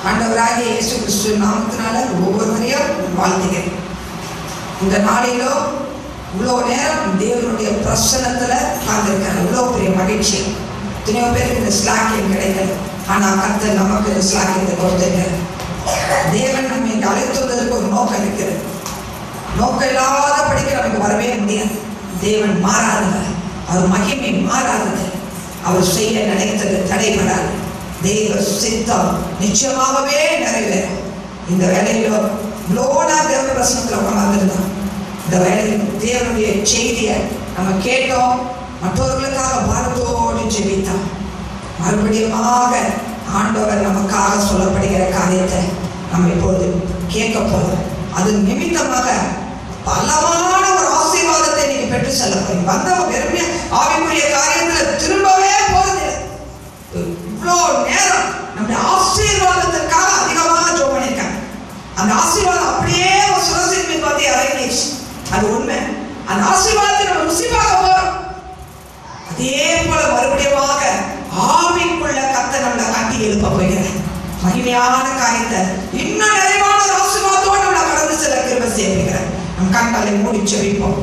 ஆண்டவராகிய இயேசு கிறிஸ்து நாமத்தினால ஒவ்வொருவரையும் வாழ்த்துகிறேன் இந்த நாளிலோ இவ்வளோ நேரம் தேவனுடைய பிரசன்னத்துல உட்கார்ந்துருக்காரு இவ்வளோ பெரிய மகிழ்ச்சி எத்தனையோ பேருக்கு இந்த ஸ்லாக்கியம் கிடைக்கல ஆனா கர்த்தர் நமக்கு இந்த ஸ்லாக்கியத்தை கொடுத்திருக்காரு தேவன் நம்மை இங்க அழைத்து வந்ததற்கு ஒரு நோக்கம் இருக்கிறது நோக்கம் இல்லாத படிக்க நமக்கு வரவே முடியாது தேவன் மாறாதவர் அவர் மகிமை மாறாதது அவர் செய்ய நினைத்தது தடைபடாது தெய்வ சித்தம் நிச்சயமாகவே நிறைவேறும் இந்த வேலையிலோ இவ்வளோனா தேவ பிரசனத்தில் உட்காந்துருந்தோம் இந்த வேலையில் தேவனுடைய செய்தியை நம்ம கேட்டோம் மற்றவர்களுக்காக பாரத்தோடு ஜெபித்தோம் மறுபடியுமாக ஆண்டவர் நமக்காக சொல்லப்படுகிற காரியத்தை நம்ம இப்பொழுது கேட்க போறோம் அது நிமித்தமாக பலமான ஒரு ஆசீர்வாதத்தை நீங்க பெற்று செல்ல போறீங்க வந்தவங்க வெறுமையா ஆவிக்குரிய காரியத்துல திரும்பவே போறது இவ்வளோ நேரம் நம்முடைய ஆசீர்வாதத்திற்காக அதிகமாக ஜோம் பண்ணியிருக்காங்க அந்த ஆசீர்வாதம் அப்படியே ஒரு சுரசின் மீது பார்த்து இறங்கிடுச்சு அது உண்மை அந்த ஆசீர்வாதத்தை நம்ம ருசி பார்க்க போறோம் அதே போல மறுபடியுமாக ஆவிக்குள்ள கத்த நம்மளை கட்டி எழுப்ப போகிறேன் மகிமையான காரியத்தை இன்னும் நிறைவான ஒரு ஆசீர்வாதத்தோடு நம்மளை கடந்து செல்ல கிருப சேர்க்கிறேன் நம் கண்களை மூடி செவிப்போம்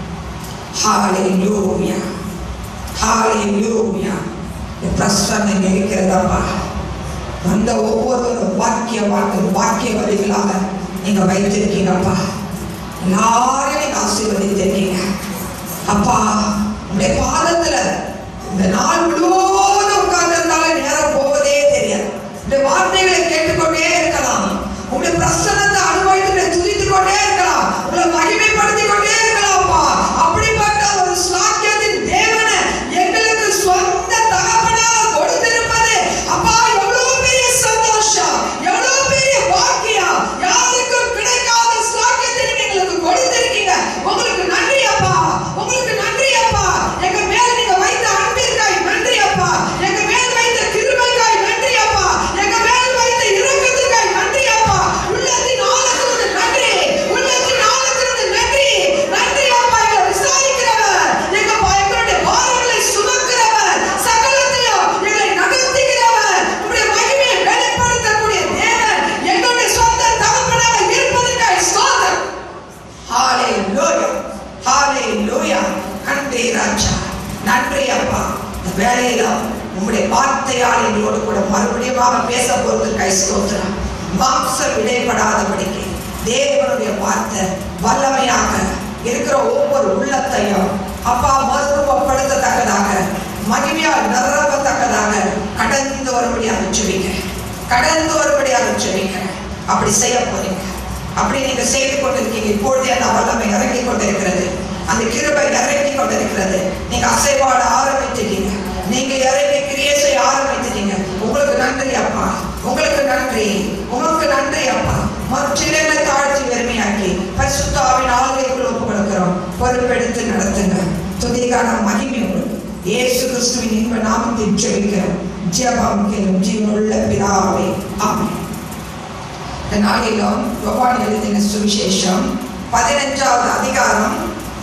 ஹalleluya ஹalleluya பிரசன்னம் இருக்கிறதப்பா வந்த ஒவ்வொருவரும் வாக்கிய வாக்கு வாக்கிய வரிகளாக நீங்க வைத்திருக்கீங்கப்பா எல்லாரையும் நீங்க ஆசீர்வதித்திருக்கீங்க அப்பா உங்களுடைய பாதத்துல இந்த நாள் முழுவதும் உட்கார்ந்திருந்தாலும் நேரம் போவதே தெரியாது இந்த வார்த்தைகளை கேட்டுக்கொண்டே இருக்கலாம் உங்களுடைய பிரசனத்தை அனுபவித்து துதித்து கொண்டே இருக்கலாம் உங்களை மகிமைப்படுத்திக் கொண்டே இருக்கலாம்ப்பா அப்படிப்பட்ட ஒரு ஸ்லாக்கியத்தின் தேவனை எங்களுக்கு சொந்த தகப்பனாக கொடுத்திருப்பது அப்பா எவ்வளவு பெரிய சந்தோஷம் எவ்வளவு பெரிய பாக்கியம் யாருக்கும் கிடைக்காத ஸ்லாக்கியத்தை நீங்க எங்களுக்கு கொடுத்திருக்கீங்க உங்களுக்கு நன்றி அப்பா உங்களுக்கு நன்றி அப்பா எங்க மேல நீங்க வைத்த அன்பிற்காய் நன்றி அப்பா எங்க மேல் வைத்த கிருபைக்காய் நன்றி அப்பா எங்க மேல் வைத்த இரக்கத்துக்காய் நன்றி அப்பா உள்ளத்தின் ஆழத்திலிருந்து நன்றி உள்ளத்தின் ஆழத்திலிருந்து நன்றி நன்றி அப்பா எங்களை விசாரிக்கிறவர் எங்க எங்களுடைய பாரங்களை சுமக்கிறவர் சகலத்தையும் எங்களை நகர்த்துகிறவர் உங்களுடைய மகிமையை வெளிப்படுத்தக்கூடிய தேவன் எங்களுடைய சொந்த தகப்பனாக இருப்பதற்காய் ஸ்தோத்திரம் ஹalleluya ஹalleluya நன்றி ராஜா நன்றி அப்பா இந்த வேலையில உங்களுடைய வார்த்தையால் எங்களோடு கூட மறுபடியும் பேச போறது கை ஸ்தோத்திரம் மாம்சம் இடைப்படாதபடிக்கு தேவனுடைய வார்த்தை வல்லமையாக இருக்கிற ஒவ்வொரு உள்ளத்தையும் அப்பா மறுரூபப்படுத்தத்தக்கதாக மகிமையால் நிரப்பத்தக்கதாக கடந்து வரும்படியாக ஜெபிக்க கடந்து வரும்படியாக ஜெபிக்க அப்படி செய்ய போறீங்க அப்படி நீங்க செய்து கொண்டிருக்கீங்க இப்பொழுதே அந்த வல்லமை இறங்கி கொண்டிருக்கிறது அந்த கிருபை இறங்கி கொண்டிருக்கிறது நீங்க அசைவாட ஆரம்பிச்சிட்டீங்க நீங்க இறங்கி கிரியை செய்ய ஆரம்பிச்சிட்டீங்க உங்களுக்கு நன்றி அப்பா உங்களுக்கு நன்றி உங்களுக்கு நன்றி அப்பா மற்றிலே தாழ்த்தி வெறுமையாக்கி பரிசுத்தாவின் ஆளுகைக்குள் ஒப்பு கொடுக்கிறோம் பொறுப்பெடுத்து நடத்துங்க துதிகான மகிமை உங்களுக்கு இயேசு கிறிஸ்துவின் இன்ப நாமத்தில் ஜெபிக்கிறோம் ஜெபம் கேளும் ஜீவனுள்ள பிதாவே ஆமென் இந்த நாளிலும் யோவான் எழுதின சுவிசேஷம் பதினஞ்சாவது அதிகாரம்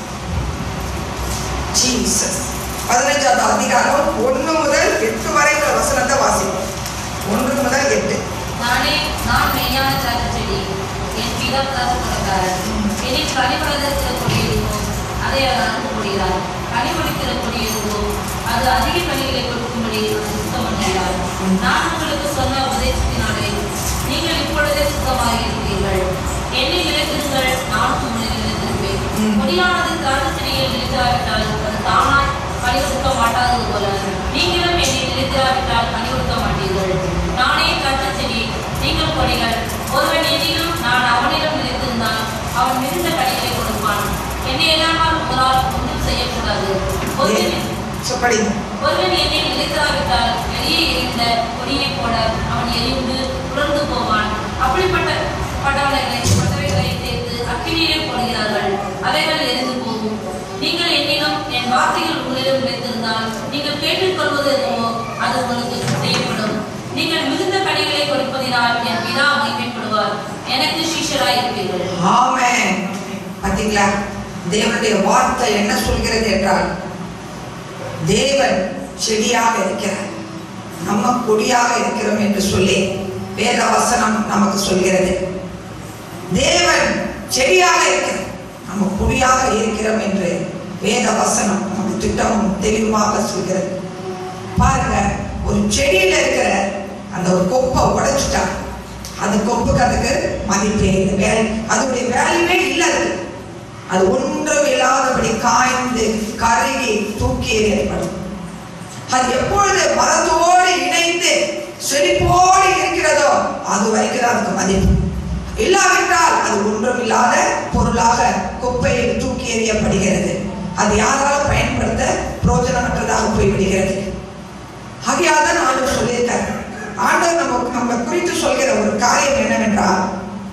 ஜீசஸ் பதினஞ்சாவது அதிகாரம் ஒன்று முதல் எட்டு வரை உள்ள வசனத்தை வாசிப்போம் ஒன்று முதல் எட்டு நானே நான் மெய்யான திராட்சை என் பிதா திராட்சைக்காரர் என்னில் கனிபடுவதற்கு கொடியதுவோ அதை அவர் அனுப்பப்படுகிறார் கனிபடுக்கிற கொடியதுவோ அது அதிக கனிகளை கொடுக்கும்படி அவர் சுத்தம் பண்ணுகிறார் நான் உங்களுக்கு சொன்ன உபதேசத்தினாலே நீங்கள் இப்பொழுதே சுத்தமாக இருக்கிறீர்கள் என்னில் நிலைத்திருங்கள் நானும் உங்களில் நிலைத்திருப்பேன் ம். கொடியானது திராட்சை செடியில் நிலைத்திராவிட்டால் அது தானாய் கனி கொடுக்க மாட்டாதது போல நீங்களும் என்னை நிலைத்திராவிட்டால் கனி கொடுக்க மாட்டீர்கள் நானே திராட்சை செடி நீங்கள் கொடிகள் ஒருவன் என்னிலும் நான் அவனிடம் நிலைத்திருந்தால் அவன் மிகுந்த கனிகளை கொடுப்பான் என்னை இல்லாமல் உங்களால் ஒன்றும் செய்யக்கூடாது ஒருவன் So, படிங்க ஒருவன் என்னை நிலைத்திராவிட்டால் வெளியே எரிந்த கொடியைப் போல அவன் எரிந்து உலர்ந்து போவான் அப்படிப்பட்ட பட்டவளைகளை பட்டவைகளை தேர்ந்து அக்கினியிலே போடுகிறார்கள் அவைகள் எரிந்து போகும் நீங்கள் என்னிலும் என் வார்த்தைகள் உங்களிடம் நிலைத்திருந்தால் நீங்கள் கேட்டுக்கொள்வது என்னவோ அது உங்களுக்கு செய்யப்படும் நீங்கள் மிகுந்த கனிகளை கொடுப்பதினால் என் பிதா மகிமைப்படுவார் எனக்கு சீஷராய் இருப்பீர்கள் ஆமென் பாத்தீங்களா தேவனுடைய வார்த்தை என்ன சொல்கிறது என்றால் தேவன் செடியாக இருக்கிறார் நம்ம கொடியாக இருக்கிறோம் என்று சொல்லி வேத வசனம் நமக்கு சொல்கிறது தேவன் செடியாக இருக்கிறார் நம்ம குடியாக இருக்கிறோம் என்று வேத வசனம் நமக்கு திட்டமும் தெளிவாக சொல்கிறது பாருங்க ஒரு செடியில இருக்கிற அந்த ஒரு கொப்பை உடைச்சிட்டா அந்த கொப்புக்கு அதுக்கு மதிப்பே இல்லை வேலை அதோடைய வேல்யூவே இல்லை அதுக்கு அது ஒன்றும் இல்லாதபடி காய்ந்து கருகி தூக்கி எறியப்படும் அது எப்பொழுது மரத்தோடு இணைந்து செழிப்போடு இருக்கிறதோ அது வரைக்கும் தான் அதுக்கு மதிப்பு இல்லாவிட்டால் அது ஒன்றும் இல்லாத பொருளாக குப்பையில் தூக்கி எறியப்படுகிறது அது யாரால் பயன்படுத்த பிரயோஜனமற்றதாக போய்விடுகிறது ஆகையால் தான் ஆண்டவர் சொல்லியிருக்கார் ஆண்டவர் நம்ம நம்ம குறித்து சொல்கிற ஒரு காரியம் என்னவென்றால்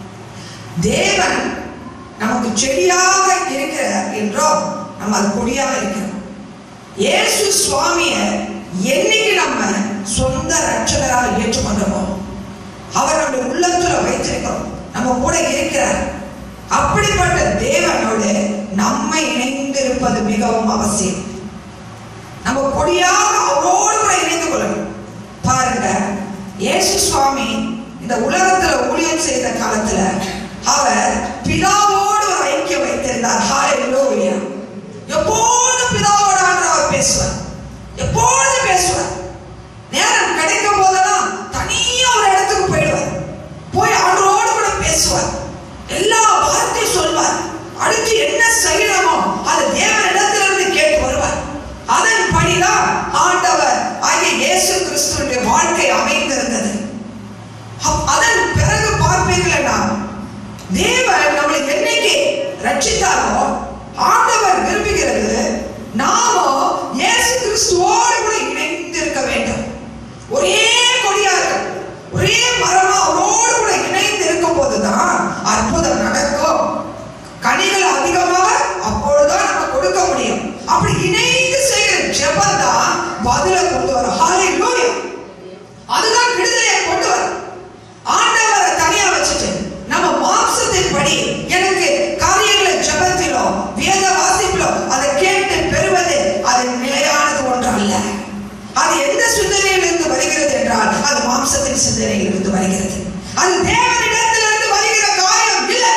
தேவன் நமக்கு செடியாக இருக்கிறார் என்றோ நம்ம அது கொடியாக இருக்கிறோம் இயேசு சுவாமிய என்னைக்கு நம்ம சொந்த ரட்சகராக ஏற்றுக்கொண்டோமோ அவர் நம்முடைய உள்ளத்துல வைத்திருக்கிறோம் நம்ம கூட இருக்கிறார் அப்படிப்பட்ட தேவனோடு நம்மை இணைந்திருப்பது மிகவும் அவசியம் நம்ம கொடியாக அவரோடு கூட இணைந்து கொள்ளணும் பாருங்க இயேசு சுவாமி இந்த உலகத்துல ஊழியம் செய்த காலத்துல அவர் பிதாவோடு ஒரு ஐக்கியம் வைத்திருந்தார் ஹalleluya எப்போதும் பிதாவோட அவர் பேசுவார் எப்பொழுதும் பேசுவார் நேரம் கிடைக்கும் போதெல்லாம் தனியா ஒரு இடத்துக்கு போயிடுவார் போய் ஆண்டோடு கூட பேசுவார் எல்லா வார்த்தையும் சொல்வார் அடுத்து என்ன செய்யணுமோ அது தேவனிடத்திலிருந்து கேட்டு வருவார் அதன்படிதான் ஆண்டவர் ஆகிய இயேசு கிறிஸ்துவினுடைய வாழ்க்கை அமைந்திருந்தது அப்- அதன் பிறகு பார்ப்பீர்களா தேவன் நம்மளை என்னைக்கு ரட்சித்தாரோ ஆண்டவர் விரும்புகிறது நாமோ இயேசு கிறிஸ்துவோடு கூட இணைந்து இருக்க வேண்டும் ஒரே கொடியா இருக்கும் ஒரே மரமா அவரோடு கூட இணைந்து இருக்கும் போதுதான் அற்புதம் நடக்கும் கனிகள் அதிகமாக அப்பொழுதுதான் நம்ம கொடுக்க முடியும் அப்படி இணைந்து செய்கிற ஜெபம் தான் பதில கொண்டு வரும் ஹalleluya அதுதான் விடுதலையை கொண்டு வரும் ஆண்டவரை தனியா வச்சுட்டு நம்ம மாம்சத்தின் படி எனக்கு காரியங்களை ஜெபத்திலோ வேத வாசிப்பிலோ அதை கேட்டு பெறுவது அது நிலையானது ஒன்று அல்ல அது எந்த சிந்தனையிலிருந்து வருகிறது என்றால் அது மாம்சத்தின் சிந்தனையிலிருந்து வருகிறது அது தேவனிடத்திலிருந்து வருகிற காரியம் இல்லை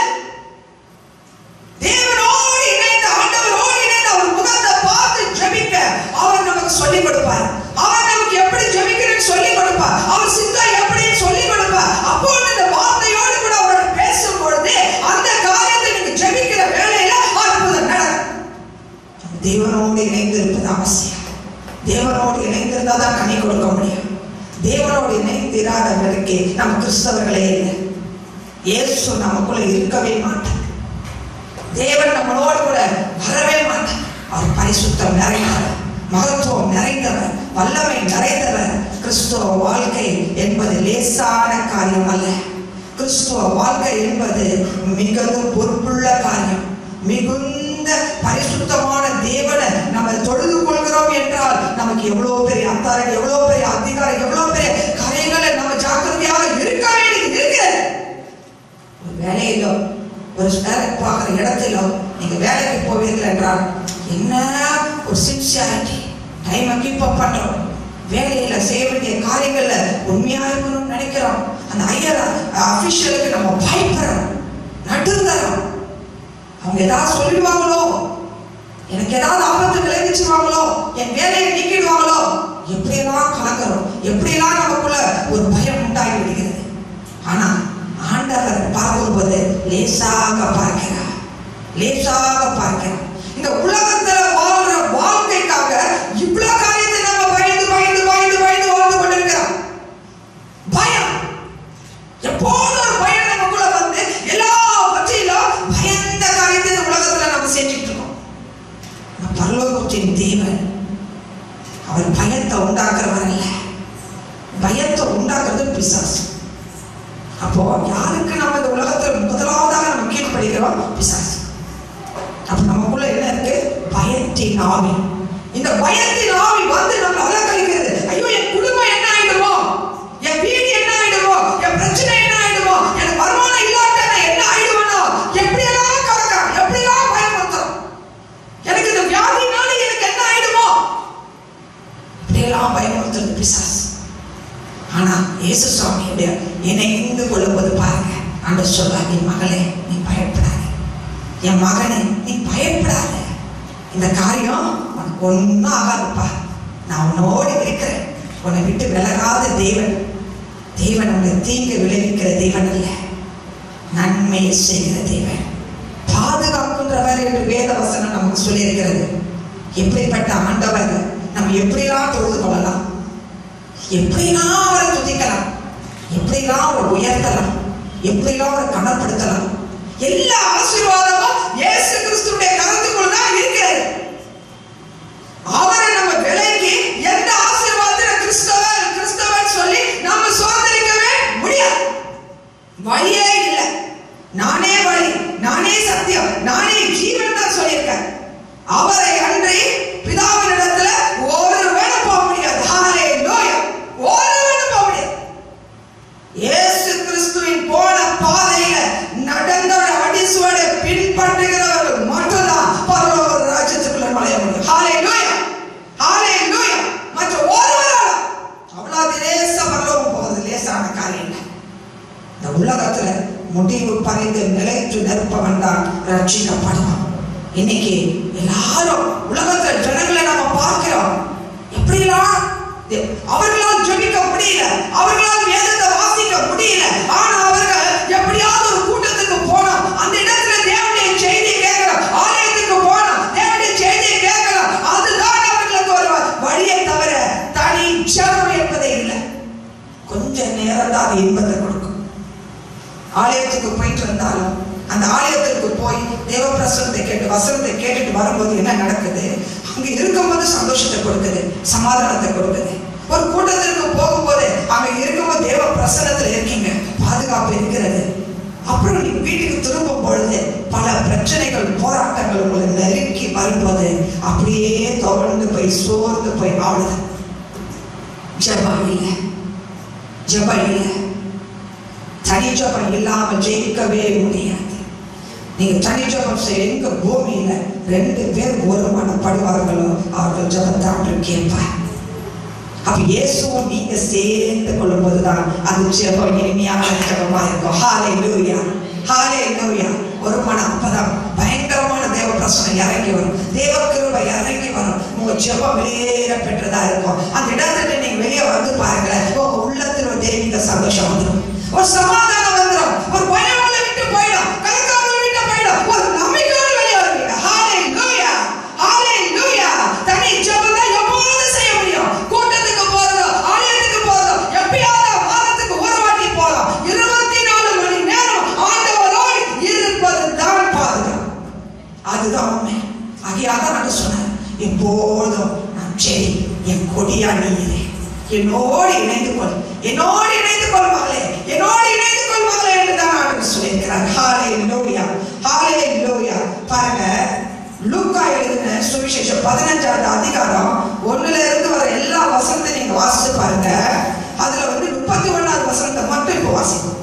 தேவனோடு இணைந்து ஆண்டவரோடு இணைந்து அவர் முகத்தை பார்த்து ஜெபிக்க அவர் நமக்கு சொல்லிக் கொடுப்பார் அவர் நமக்கு எப்படி ஜெபிக்கிறேன்னு சொல்லிக் கொடுப்பார் அவர் சித்தா எப்படின்னு சொல்லிக் கொடுப்பார் அப்பொழுது இந்த வார்த்தையோடு கூட அவர் பேசும் பொழுது அந்த காரியத்தை நீங்க ஜெபிக்கிற வேலையில அற்புதம் நடக்கும் தேவனோடு இணைந்து இருப்பது அவசியம் தேவனோடு இணைந்திருந்தா தான் கனி கொடுக்க முடியும் தேவனோடு இணைந்து இராதவருக்கு நம்ம கிறிஸ்தவர்களே இல்லை இயேசு நமக்குள்ள இருக்கவே மாட்டார் தேவன் நம்மளோடு கூட வரவே மாட்டார் அவர் பரிசுத்தம் நிறைந்தவர் மகத்துவம் நிறைந்தவர் வல்லமை நிறைந்தவர் கிறிஸ்துவ வாழ்க்கை என்பது லேசான காரியம் அல்ல கிறிஸ்துவ வாழ்க்கை என்பது மிகவும் பொறுப்புள்ள காரியம் மிகுந்த பரிசுத்தமான தேவனை நம்ம தொழுது கொள்கிறோம் என்றால் நமக்கு எவ்வளவு பெரிய அத்தாரம் எவ்வளவு பெரிய அதிகாரம் எவ்வளவு பெரிய காரியங்களை நம்ம ஜாக்கிரதையாக இருக்க வேண்டியது இருக்கிறது ஒரு வேலையிலோ ஒரு வேலை பார்க்குற இடத்திலோ நீங்க வேலைக்கு போவீர்கள் என்றால் என்ன ஒரு சின்சியாரிட்டி டைமை கீப் அப் பண்றோம் வேலையில செய்ய வேண்டிய காரியங்கள்ல உண்மையா இருக்கணும்னு நினைக்கிறோம் அந்த ஐயர் அபிஷியலுக்கு நம்ம பயப்படுறோம் நடுங்குறோம் அவங்க ஏதாவது சொல்லிடுவாங்களோ எனக்கு ஏதாவது ஆபத்து விளைவிச்சிருவாங்களோ என் வேலையை நீக்கிடுவாங்களோ எப்படியெல்லாம் கலங்குறோம் எப்படியெல்லாம் நமக்குள்ள ஒரு பயம் உண்டாகி விடுகிறது ஆனா ஆண்டவர் பார்க்கும்போது லேசாக பார்க்கிறார் லேசாக பார்க்கிறார் இந்த உலகத்துல வாழ்ற வாழ்க்கைக்காக இவ்வளவு காரியத்தை நம்ம பயந்து பயந்து பயந்து பயந்து வாழ்ந்து கொண்டிருக்கிறோம் பயம் எப்போதும் ஒரு பயம் நமக்குள்ள வந்து எல்லாவற்றிலும் பயந்த காரியத்தை இந்த உலகத்துல நம்ம செஞ்சுட்டு இருக்கோம் ஆனா பரலோகத்தின் தேவன் அவர் பயத்தை உண்டாக்குறவர் அல்ல பயத்தை உண்டாக்குறது பிசாசு அப்போ யாருக்கு நம்ம இந்த உலகத்துல முதலாவதாக நம்ம கீழ்ப்படுகிறோம் பிசாசு அப்ப நமக்குள்ள என்ன இருக்கு பயத்தின் ஆவி இந்த பயத்தின் ஆவி வந்து நம்ம அலக்கழிக்கிறது ஐயோ என் குடும்பம் என்ன ஆயிடுமோ என் வீடு என்ன ஆயிடுமோ என் பிரச்சனை என்ன ஆயிடுமோ எனக்கு வருமானம் இல்லாட்ட நான் என்ன ஆயிடுவேனோ எப்படியெல்லாம் கலக்கிறோம் எப்படியெல்லாம் பயமுறுத்துறோம் எனக்கு இந்த வியாதினால எனக்கு என்ன ஆயிடுமோ இப்படியெல்லாம் பயமுறுத்துறது பிசாசு ஆனா இயேசு சுவாமியுடைய இணைந்து கொள்ளும்போது பாருங்க ஆண்டவர் சொல்றாங்க என் மகளே நீ பயப்படாத என் மகனே நீ பயப்படாத இந்த காரியம் உனக்கு ஒன்றும் ஆகாதுப்பா நான் உன்னோடு இருக்கிறேன் உன்னை விட்டு விலகாத தேவன் தேவன் உன்னை தீங்கு விளைவிக்கிற தேவன் அல்ல நன்மையை செய்கிற தேவன் பாதுகாக்கின்றவர் என்று வேத வசனம் நமக்கு சொல்லியிருக்கிறது எப்படிப்பட்ட ஆண்டவர் நம்ம எப்படிலாம் தொழுது கொள்ளலாம் எப்படிலாம் அவரை துதிக்கலாம் எப்படிலாம் அவரை உயர்த்தலாம் எப்படிலாம் அவரை கனப்படுத்தலாம் எல்லா ஆசீர்வாதமும் இயேசு கிறிஸ்துடைய கருத்துக்குள் தான் இருக்கிறது அவரை நம்ம விலைக்கு எந்த ஆசீர்வாதத்தை கிறிஸ்தவ கிறிஸ்தவன் சொல்லி நம்ம சுதந்திரிக்கவே முடியாது வழியே இல்லை நானே வழி நானே சத்தியம் நானே ஜீவன் தான் சொல்லியிருக்கேன் அவரை அன்றி பிதாவினிடத்துல ஒருவனும் போக முடியாது ஹalleluya ஒருவனும் போக முடியாது இயேசு கிறிஸ்துவின் போன பாதையில நடந்தோட அடிசுவடை பின்பற்றுகிறவர்கள் மட்டும்தான் பரலோக ராஜ்யத்துக்குள்ள நுழைய முடியும் ஹalleluya ஹalleluya மற்ற ஒருவரால் அவ்வளவு லேச பரலோகம் போகிறது லேசான காரியம் இல்லை இந்த உலகத்துல முடிவு பறிந்து நிலைத்து நிற்பவன் தான் ரட்சிக்கப்படுவான் இன்னைக்கு எல்லாரும் உலகத்துல ஜனங்களை நம்ம பார்க்கிறோம் எப்படிலாம் தே- அவர்களால் ஜெபிக்க முடியல அவர்களால் வேதத்தை வாசிக்க முடியல ஆனா அவர்கள் எப்படியாவது ஒரு கூட்டத்துக்கு போனோம் அந்த இடத்துல தேவனுடைய செய்தி கேட்கிறோம் ஆலயத்துக்கு போனோம் தேவனுடைய செய்தியை கேட்கலாம் அதுதான் அவர்களுக்கு ஒரு வழியை தவிர தனி ஜெபம் என்பதே இல்லை கொஞ்ச நேரம் தான் அது இன்பத்தை கொடுக்கும் ஆலயத்துக்கு போயிட்டு வந்தாலும் அந்த ஆலயத்திற்கு போய் தேவ பிரசனத்தை கேட்டு வசனத்தை கேட்டுட்டு வரும்போது என்ன நடக்குது அங்க இருக்கும்போது சந்தோஷத்தை கொடுக்குது சமாதானத்தை கொடுக்குது ஒரு கூட்டத்திற்கு போகும்போது அங்க இருக்கும்போது தேவ பிரசனத்துல இருக்கீங்க பாதுகாப்பு இருக்கிறது அப்புறம் நீ வீட்டுக்கு திரும்பும் பொழுது பல பிரச்சனைகள் போராட்டங்கள் உங்களை நெருக்கி வரும்போது அப்படியே தொடர்ந்து போய் சோர்ந்து போய் ஆளுது ஜபம் இல்லை ஜபம் இல்லை தனி ஜபம் இல்லாம ஜெயிக்கவே முடியாது நீங்க தனி ஜபம் செய்ய எங்க பூமியில ரெண்டு பேர் ஒரு மனப்படுவார்களோ அவர்கள் ஜபத்தை ஆண்டு கேட்பார் அப்ப இயேசுவும் நீங்க சேர்ந்து கொள்ளும்போதுதான் அது ஜெபம் இனிமையான ஜெபமா இருக்கும் ஹாலே லூயா ஹாலே லூயா ஒரு மனம் அப்பதான் பயங்கரமான தேவ பிரசனம் இறங்கி வரும் தேவ கிருபை இறங்கி வரும் உங்க ஜெபம் வெளியேற பெற்றதா இருக்கும் அந்த இடத்துல நீங்க வெளியே வந்து பாருங்களேன் உங்க உள்ளத்துல ஒரு தெய்வீக சந்தோஷம் வந்துடும் ஒரு சமாதானம் வந்துடும் ஒரு பயம் உங்களை விட்டு போயிடும் கலக்கம் உங்களை விட்டு போயிடும் ஒரு நம்பிக்கையோடு வெளியே வருவீங்க ஹாலே லூயா ஹாலே லூயா தனி ஜெபம் தான் எப்பொழுதும் செய்ய முடியும் கூட்டத்துக்கு போறதோ ஆலயத்துக்கு போறதோ எப்பயாவது வாரத்துக்கு ஒரு வாட்டி போகலாம் இருபத்தி நாலு மணி நேரம் ஆண்டவரோடு இருப்பது தான் பாதுகாப்பு அதுதான் உண்மை ஆகையாக நான் சொன்னேன் எப்போதும் நான் சரி என் கொடியா நீரே என்னோடு இணைந்து கொள் என்னோடு இணைந்து கொள் மகளே என்னோடு இணைந்து கொள் மகளே என்று தான் ஆண்டு சொல்லியிருக்கிறார் ஹாலே லோயா ஹாலே லோயா பாருங்க லூக்கா எழுதின சுவிசேஷம் பதினஞ்சாவது அதிகாரம் ஒண்ணுல இருந்து வர எல்லா வசனத்தையும் நீங்க வாசிச்சு பாருங்க அதுல வந்து முப்பத்தி ஒண்ணாவது வசனத்தை மட்டும் இப்போ வாசிக்கும்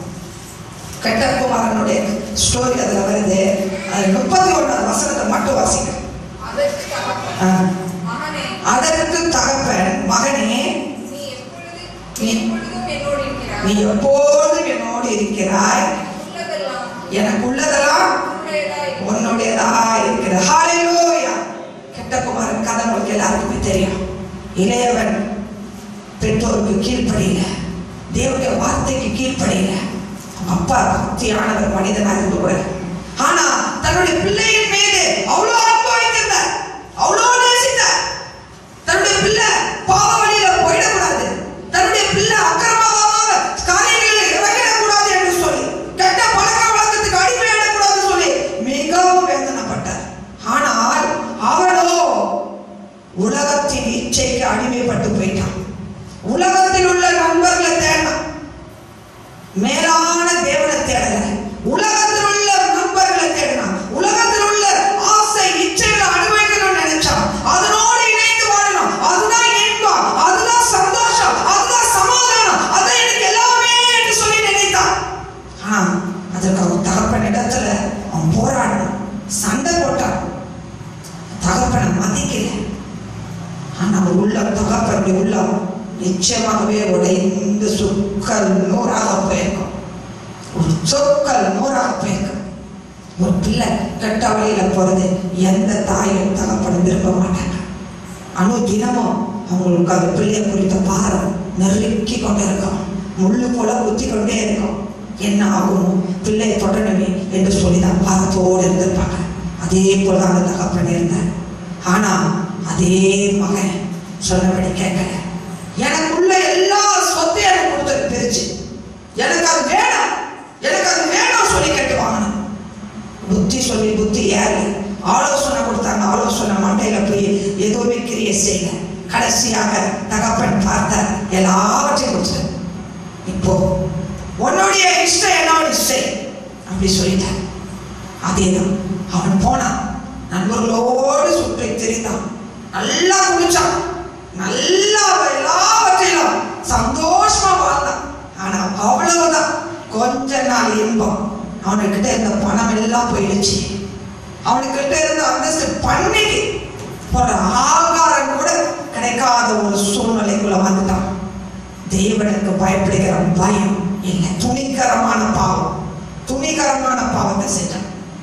கட்டகுமாரனுடைய ஸ்டோரி அதுல வருது அது முப்பத்தி ஒண்ணாவது வசனத்தை மட்டும் வாசிக்க அதற்கு தகப்பன், ஆ. மகனே, அதற்கு தகப்பன் மகனே நீ எப்பொழுது நீ எப்பொழுதும் என்னோடு இருக்கிறாய். நீ எப்போதும் என்னோடு இருக்கிறாய் உள்ளதெல்லாம் எனக்குள்ளதெல்லாம் உன்னுடையதாய் உன்னுடையதா இருக்கிற ஹalleluya கெட்டகுமாரன் கதை உங்களுக்கு எல்லாருக்குமே தெரியும் இளையவன் பெற்றோருக்கு கீழ்ப்படியில தேவனுடைய வார்த்தைக்கு கீழ்ப்படியில அவங்க அப்பா பக்தியானவர் மனிதனா இருந்து கூட ஆனா தன்னுடைய பிள்ளையின் மீது அவ்வளோ அன்பு வைத்திருந்தார் அவ்வளோ நேசித்தார் தன்னுடைய பிள்ளை பாவ வழியில போயிடக்கூடாது தன்னுடைய பிள்ளை அக்கிரமமாக காரியங்களில் இறங்கிடக்கூடாது என்று சொல்லி கெட்ட பழக்க வழக்கத்துக்கு அடிமையாடக்கூடாதுன்னு சொல்லி மிகவும் வேதனைப்பட்டார் ஆனால் அவனோ உலகத்தின் இச்சைக்கு அடிமைப்பட்டு போயிட்டான் உலகத்தில் உள்ள நண்பர்களை தேடினான் மேலான தேவனை தேடல உலகத்தில் உள்ள நண்பர்களை தேடினான் உலகத்தில் உள்ள ஆசை இச்சைகளை அனுபவிக்கணும்னு நினைச்சான் அதனோடு இணைந்து வாழணும் அதுதான் இன்பம் அதுதான் சந்தோஷம் அதுதான் சமாதானம் அதான் எனக்கு எல்லாமே என்று சொல்லி நினைத்தான் ஆனா அதற்கு அவன் தகப்பன் இடத்துல அவன் போராடினான் சண்டை போட்டான் தகப்பனை மதிக்கல ஆனா அவர் உள்ள தகப்பனுடைய உள்ளம் நிச்சயமாகவே உடைந்து சுக்கல் நூறாக போயிருக்கும் ஒரு சொக்கல் நூறாக போயிருக்கும் ஒரு பிள்ளை கெட்ட வழியில போறது எந்த தாயும் தகப்பனும் விரும்ப மாட்டாங்க அணு தினமும் அவங்களுக்கு அந்த பிள்ளைய குறித்த பாரம் நெருக்கி கொண்டே இருக்கும் முள்ளு போல குத்தி கொண்டே இருக்கும் என்ன ஆகும் பிள்ளையை தொடரணுமே என்று சொல்லி தான் பாரத்தோடு இருந்திருப்பாங்க அதே போல தான் அந்த தகப்பன் இருந்தார் ஆனா அதே மகன் சொன்னபடி கேட்கல எனக்குள்ள எல்லா சொத்தையும் எனக்கு கொடுத்தது பிரிச்சு எனக்கு அது வேணும் எனக்கு அது வேணும் சொல்லி கேட்டு வாங்கணும் புத்தி சொல்லி புத்தி ஏறல ஆலோசனை கொடுத்தாங்க ஆலோசனை மண்டையில போய் எதுவுமே கிரிய செய்யல கடைசியாக தகப்பன் பார்த்த எல்லாவற்றையும் கொடுத்துட்டு இப்போ உன்னுடைய இஷ்டம் என்னோட இஷ்டம் அப்படி சொல்லிட்டான் அதேதான் அவன் போனான் நண்பர்களோடு சுற்றி திரிந்தான் நல்லா குடிச்சான் நல்லா எல்லாவற்றிலும் சந்தோஷமா வாழ்ந்தான் ஆனா அவ்வளவுதான் கொஞ்ச நாள் இன்பம் அவனுக்கிட்ட இருந்த பணம் எல்லாம் போயிடுச்சு அவனுக்கிட்ட இருந்த அந்தஸ்து பண்ணிக்கு ஒரு ஆகாரம் கூட கிடைக்காத ஒரு சூழ்நிலைக்குள்ள வந்துட்டான் தேவனுக்கு பயப்படுகிற பயம் இல்லை துணிகரமான பாவம் துணிகரமான பாவத்தை செஞ்சான்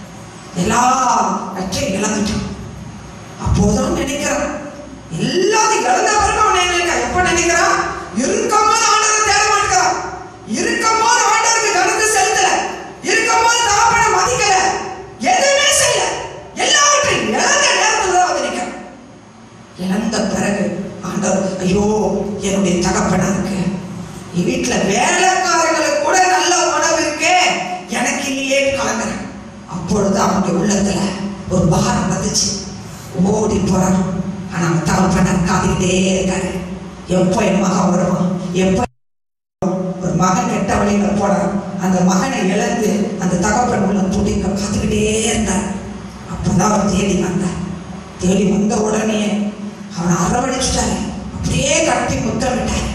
எல்லாவற்றையும் இழந்துட்டான் அப்போதான் நினைக்கிறான் எல்லாத்தையும் இழந்த பிறகு அவன் நினைக்கிறான் எப்ப நினைக்கிறான் இருக்கும்போது ஆண்டவரை தேட மாட்டேங்கிறான் இருக்கும்போது ஆண்டவருக்கு கருத்து செலுத்தல இருக்கும்போது தகப்பனை மதிக்கல எதுவுமே செய்யல எல்லாவற்றையும் இழந்த நேரத்துல தான் வந்து நிற்கிறான் இழந்த பிறகு ஆண்டவர் ஐயோ என்னுடைய தகப்பனா இருக்கு என் வீட்டுல வேலைக்காரங்களுக்கு கூட நல்ல உணவு இருக்கே எனக்கு இல்லையே கலங்குறேன் அப்பொழுது அவனுடைய உள்ளத்துல ஒரு பாரம் வந்துச்சு ஓடி போறான் ஆனா அவன் தகப்பனார் காத்துக்கிட்டே இருக்காரு எப்போ என் மகன் வருவான் எப்போ ஒரு மகன் கெட்ட வழியில போனான் அந்த மகனை இழந்து அந்த தகப்பன் உள்ள துடிக்க காத்துக்கிட்டே இருந்தார் அப்பதான் அவன் தேடி வந்தார் தேடி வந்த உடனே அவனை அரவணைச்சிட்டாரு அப்படியே கட்டி முத்தமிட்டார்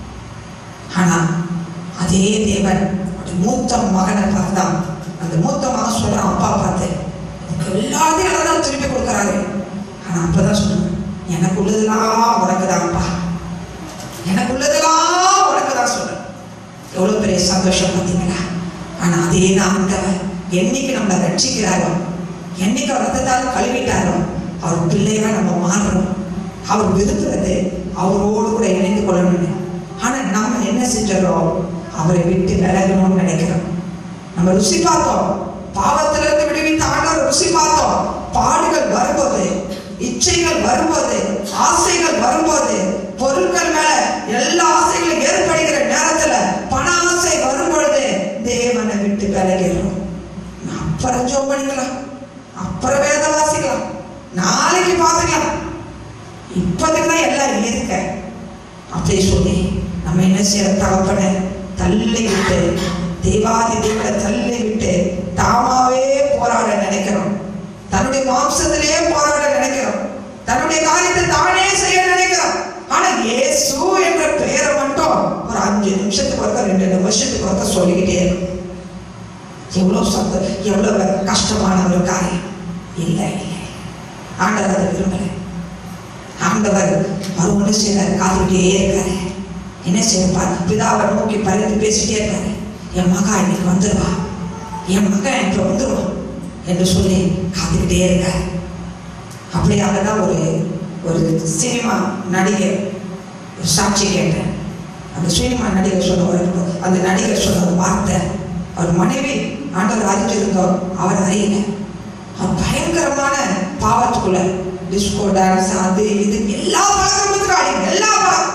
ஆனா அதே தேவன் அவருடைய மூத்த மகனை பார்த்தான் அந்த மூத்த மகன் சொல்றான் அப்பா பார்த்து எனக்கு எல்லாத்தையும் இழந்தா திருப்பி கொடுக்குறாரு ஆனா அப்பதான் சொல்றேன் எனக்கு உள்ளதெல்லாம் உனக்கு தான்ப்பா எனக்கு உள்ளதெல்லாம் உனக்கு தான் சொல்றேன் எவ்வளவு பெரிய சந்தோஷம் பார்த்தீங்களா ஆனா அதே தான் ஆண்டவர் என்னைக்கு நம்மளை ரட்சிக்கிறாரோ என்னைக்கு அவர் ரத்தத்தால் கழுவிட்டாரோ அவர் பிள்ளையா நம்ம மாறுறோம் அவர் விரும்புறது அவரோடு கூட இணைந்து கொள்ளணும்னு ஆனா நம்ம என்ன செஞ்சிடறோம் அவரை விட்டு விலகணும்னு நினைக்கிறோம் நம்ம ருசி பார்த்தோம் பாவத்திலிருந்து விடுவித்த ஆண்டவர் ருசி பார்த்தோம் பாடுகள் வரும்போது இச்சைகள் வரும்போது ஆசைகள் வரும்போது பொருட்கள் மேல எல்லா ஆசைகளும் ஏற்படுகிற நேரத்துல பண ஆசை வரும் பொழுது தேவனை விட்டு விலகிறோம் அப்புறம் ஜோம் பண்ணிக்கலாம் அப்புறம் வேத வாசிக்கலாம் நாளைக்கு பார்த்துக்கலாம் இப்போதைக்கு தான் எல்லாம் இருக்க அப்படி சொல்லி நம்ம என்ன செய்யற தகப்பனை தள்ளி விட்டு தேவாதி தேவனை தள்ளி விட்டு தாமாவே போராட நினைக்கிறோம் தன்னுடைய மாம்சத்திலேயே போராட நினைக்கிறோம் தன்னுடைய காரியத்தை தானே செய்ய நினைக்கிறோம் ஆனா இயேசு என்ற பெயரை மட்டும் ஒரு அஞ்சு நிமிஷத்துக்கு ஒருக்க ரெண்டு நிமிஷத்துக்கு ஒருக்க சொல்லிக்கிட்டே இருக்கும் எவ்வளவு சந்த எவ்வளவு கஷ்டமான ஒரு காரியம் இல்லை இல்லை ஆண்டவர் அதை விரும்பலை ஆண்டவர் அவர் ஒன்று செய்யறாரு காத்துக்கிட்டே இருக்காரு என்ன செய்யப்பார் பிதாவை நோக்கி பறித்து பேசிட்டே இருக்காரு என் மகா இன்னைக்கு வந்துடுவா என் மகன் இப்போ வந்துடுவான் என்று சொல்லி காத்துக்கிட்டே இருக்காரு அப்படியாக தான் ஒரு ஒரு சினிமா நடிகர் ஒரு சாட்சி கேட்டேன் அந்த சினிமா நடிகர் சொன்ன ஒரு அந்த நடிகர் சொன்ன ஒரு வார்த்தை அவர் மனைவி ஆண்டவர் அறிஞ்சிருந்தோம் அவர் அறியல அவர் பயங்கரமான பாவத்துக்குள்ள டிஸ்கோ டான்ஸ் அது இது எல்லா பழக்கத்துக்கும் அடி எல்லா பழக்கம்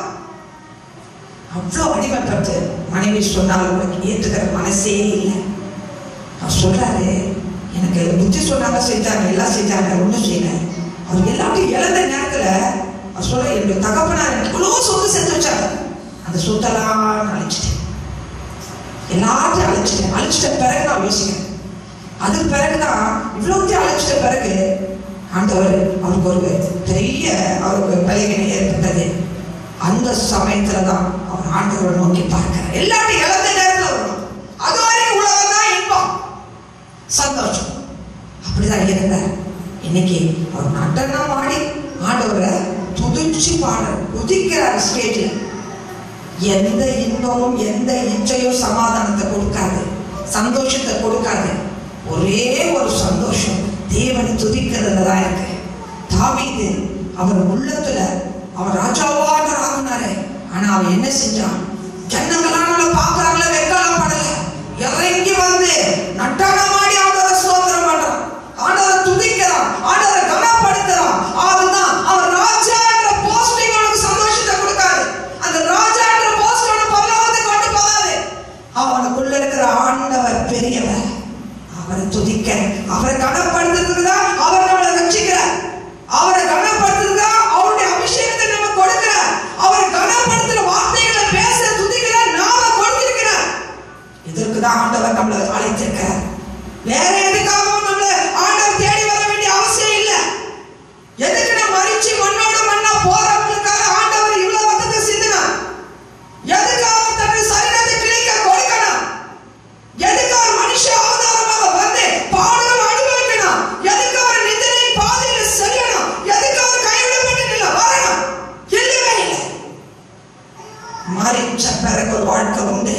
அவ்வளோ அடிமைப்பட்டு மனைவி சொன்னாலும் உனக்கு ஏற்றுக்கிற மனசே இல்லை அவர் சொல்றாரு எனக்கு புத்தி சொன்னாங்க செஞ்சாங்க எல்லாம் செஞ்சாங்க ஒன்றும் செய்யல அவர் எல்லாத்தையும் இழந்த நேரத்துல அவர் சொல்ற என்னுடைய தகப்பனார் எனக்கு இவ்வளோ சொத்து சேர்த்து வச்சாங்க அந்த சொத்தெல்லாம் நான் அழிச்சிட்டேன் எல்லாத்தையும் அழிச்சிட்டேன் அழிச்சிட்ட பிறகு நான் யோசிக்கிறேன் அதுக்கு பிறகுதான் இவ்வளோத்தையும் அழைச்சிட்ட பிறகு ஆண்டவர் அவருக்கு ஒரு பெரிய அவருக்கு பலகீனை ஏற்பட்டது அந்த சமயத்துல தான் அவர் ஆண்டவரை நோக்கி பார்க்கிறார் எல்லாத்தையும் இழந்த நேரத்தில் வரணும் அது வரைக்கும் உலகம் தான் இன்பம் சந்தோஷம் அப்படிதான் இருந்தார் இன்னைக்கு அவர் நடனம் ஆடி ஆண்டவரை துதிச்சு பாட குதிக்கிறார் ஸ்டேஜில் எந்த இன்பமும் எந்த இச்சையும் சமாதானத்தை கொடுக்காது சந்தோஷத்தை கொடுக்காது ஒரே ஒரு சந்தோஷம் தேவனை துதிக்கிறதுல தான் இருக்கு தாவீது அவன் உள்ளத்துல அவன் ராஜாவாக ஆகுனாரு ஆனா அவன் என்ன செஞ்சான் ஜனங்களாம் நம்மள பாக்குறாங்களே வெக்காலப்படல இறங்கி வந்து நட்டானமாடி ஆண்டவரை ஸ்தோத்திரம் பண்றான் ஆண்டவரை துதிக்கிறான் ஆண்டவரை கனப்படுத்துறான் அதுதான் அவன் ராஜா என்ற போஸ்டிங் அவனுக்கு சந்தோஷத்தை கொடுக்காது அந்த ராஜா என்ற போஸ்ட் அவனை பரலோகத்தை கொண்டு போகாது அவனுக்குள்ள இருக்கிற ஆண்டவர் பெரியவர் அவரை துதிக்க அவரை கனப்படுத்துறதுக்கு தான் அவர் நம்மளை ரட்சிக்கிறார் அவரை கனப்படுத்துறதுக்கு தான் அவருடைய அபிஷேகத்தை நம்ம கொடுக்கிறார் அவரை கனப்படுத்துற வார்த்தைகளை பேச துதிக்கிறார் நாம கொடுத்திருக்கிறார் இதற்கு தான் ஆண்டவர் நம்மளை அழைத்திருக்கிறார் வேற எதுக்காகவும் நம்மளை ஆண்டவர் தேடி வர வேண்டிய அவசியம் இல்லை எதுக்கு நம்ம மறிச்சு மண்ணோட மண்ணா போறவங்களுக்காக ஆண்டவர் இவ்வளவு ரத்தத்தை சிந்தினார் எதுக்கு அவர் தன்னுடைய சரீரத்தை கிழிக்க கொடுக்கணும் எதுக்கு அவர் மனுஷ அவதாரமாக வந்து பாடுகள் அனுபவிக்கணும் எதுக்கு அவர் நிந்தனை பாதையில் செல்லணும் எதுக்கு அவர் கைவிடப்பட்டு நில வரணும் இல்லவே இல்லை மறிச்ச பிறகு ஒரு வாழ்க்கை உண்டு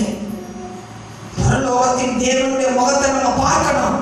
பரலோகத்தின் தேவனுடைய முகத்தை நம்ம பார்க்கணும்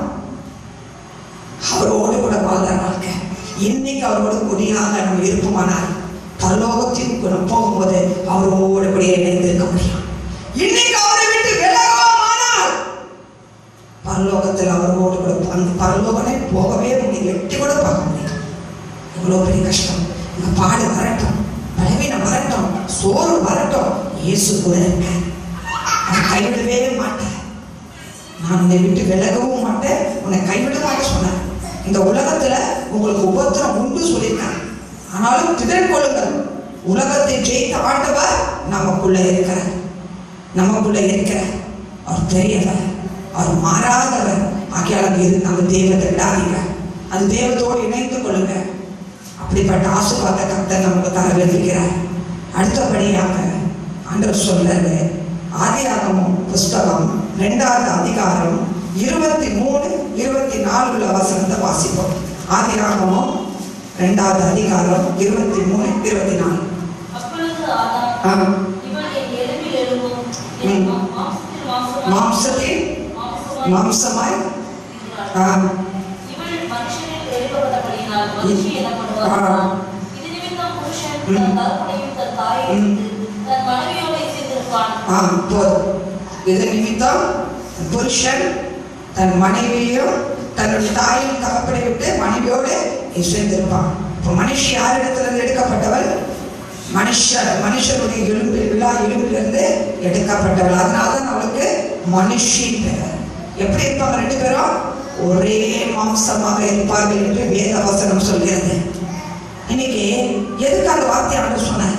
அவரோடு கூட வாழ்ற வாழ்க்கை இன்னைக்கு அவரோடு கொடியாக நம்ம இருப்போமானால் பரலோகத்திற்கு நம்ம போகும்போது அவரோடு கூட இணைந்திருக்க முடியும் இன்னைக்கு அவரை விட்டு விலகமானால் பரலோகத்தில் அவரோடு கூட அந்த பரலோகனை போகவே முடியும் எட்டி கூட பார்க்க முடியும் எவ்வளோ பெரிய கஷ்டம் இந்த பாடு வரட்டும் பலவீனம் வரட்டும் சோறு வரட்டும் இயேசு கூட இருக்க நான் கைவிடவே மாட்டேன் நான் உன்னை விட்டு விலகவும் மாட்டேன் உன்னை கைவிட மாட்டேன் சொன்னேன் இந்த உலகத்துல உங்களுக்கு உபத்திரம் உண்டு சொல்லியிருக்கேன் ஆனாலும் திடன் கொள்ளுங்கள் உலகத்தை ஜெயித்த ஆண்டவர் நமக்குள்ள இருக்கிறார் நமக்குள்ள இருக்கிற அவர் பெரியவர் அவர் மாறாதவர் ஆகியால் அது இரு அந்த தெய்வத்தை விடாதீங்க அந்த தெய்வத்தோடு இணைந்து கொள்ளுங்க அப்படிப்பட்ட ஆசீர்வாத கர்த்தர் நமக்கு தர விரும்புகிறார் அடுத்தபடியாக ஆண்டவர் சொல்றாரு ஆதியாகமம் புஸ்தகம் ரெண்டாவது அதிகாரம் இருபத்தி மூணு இருபத்தி நாலுல வசனத்தை வாசிப்போம் ஆதியாகமம் ரெண்டாவது அதிகாரம் இருபத்தி மூணு இருபத்தி நாலு அப்பொழுது ஆதாம் ஆ. இவன் என் எலும்பில் எலும்பும் என் ம். மாம்சத்தில் மாம்சமாய் மாம்சத்தில் மாம்சமாய் மாம்சமாய் இருக்கிறான். ஆ, இவள் மனுஷனில் எழுப்பப்பட்டபடியினால் மனுஷி ஆ. எனப்படுவார் இது நிமித்தம் புருஷன் ம். தன் தகப்பனையும் தன் தாயையும் ம். விட்டு தன் மனைவியோடு சேர்ந்திருப்பான் ஆ, போதும் இது நிமித்தம் புருஷன் தன் மனைவியும் தன்னுடைய தாயும் தகப்பனை விட்டு மனைவியோடு சேர்ந்திருப்பான் இப்போ மனுஷி யாரிடத்துல இருந்து எடுக்கப்பட்டவள் மனுஷர் மனுஷனுடைய எலும்பு விழா எலும்பிலிருந்து எடுக்கப்பட்டவள் அதனால தான் அவளுக்கு மனுஷி பெயர் எப்படி இருப்பாங்க ரெண்டு பேரும் ஒரே மாம்சமாக இருப்பார்கள் என்று வேத வசனம் சொல்கிறது இன்னைக்கு எதுக்கு அந்த வார்த்தையை ஆண்டு சொன்னேன்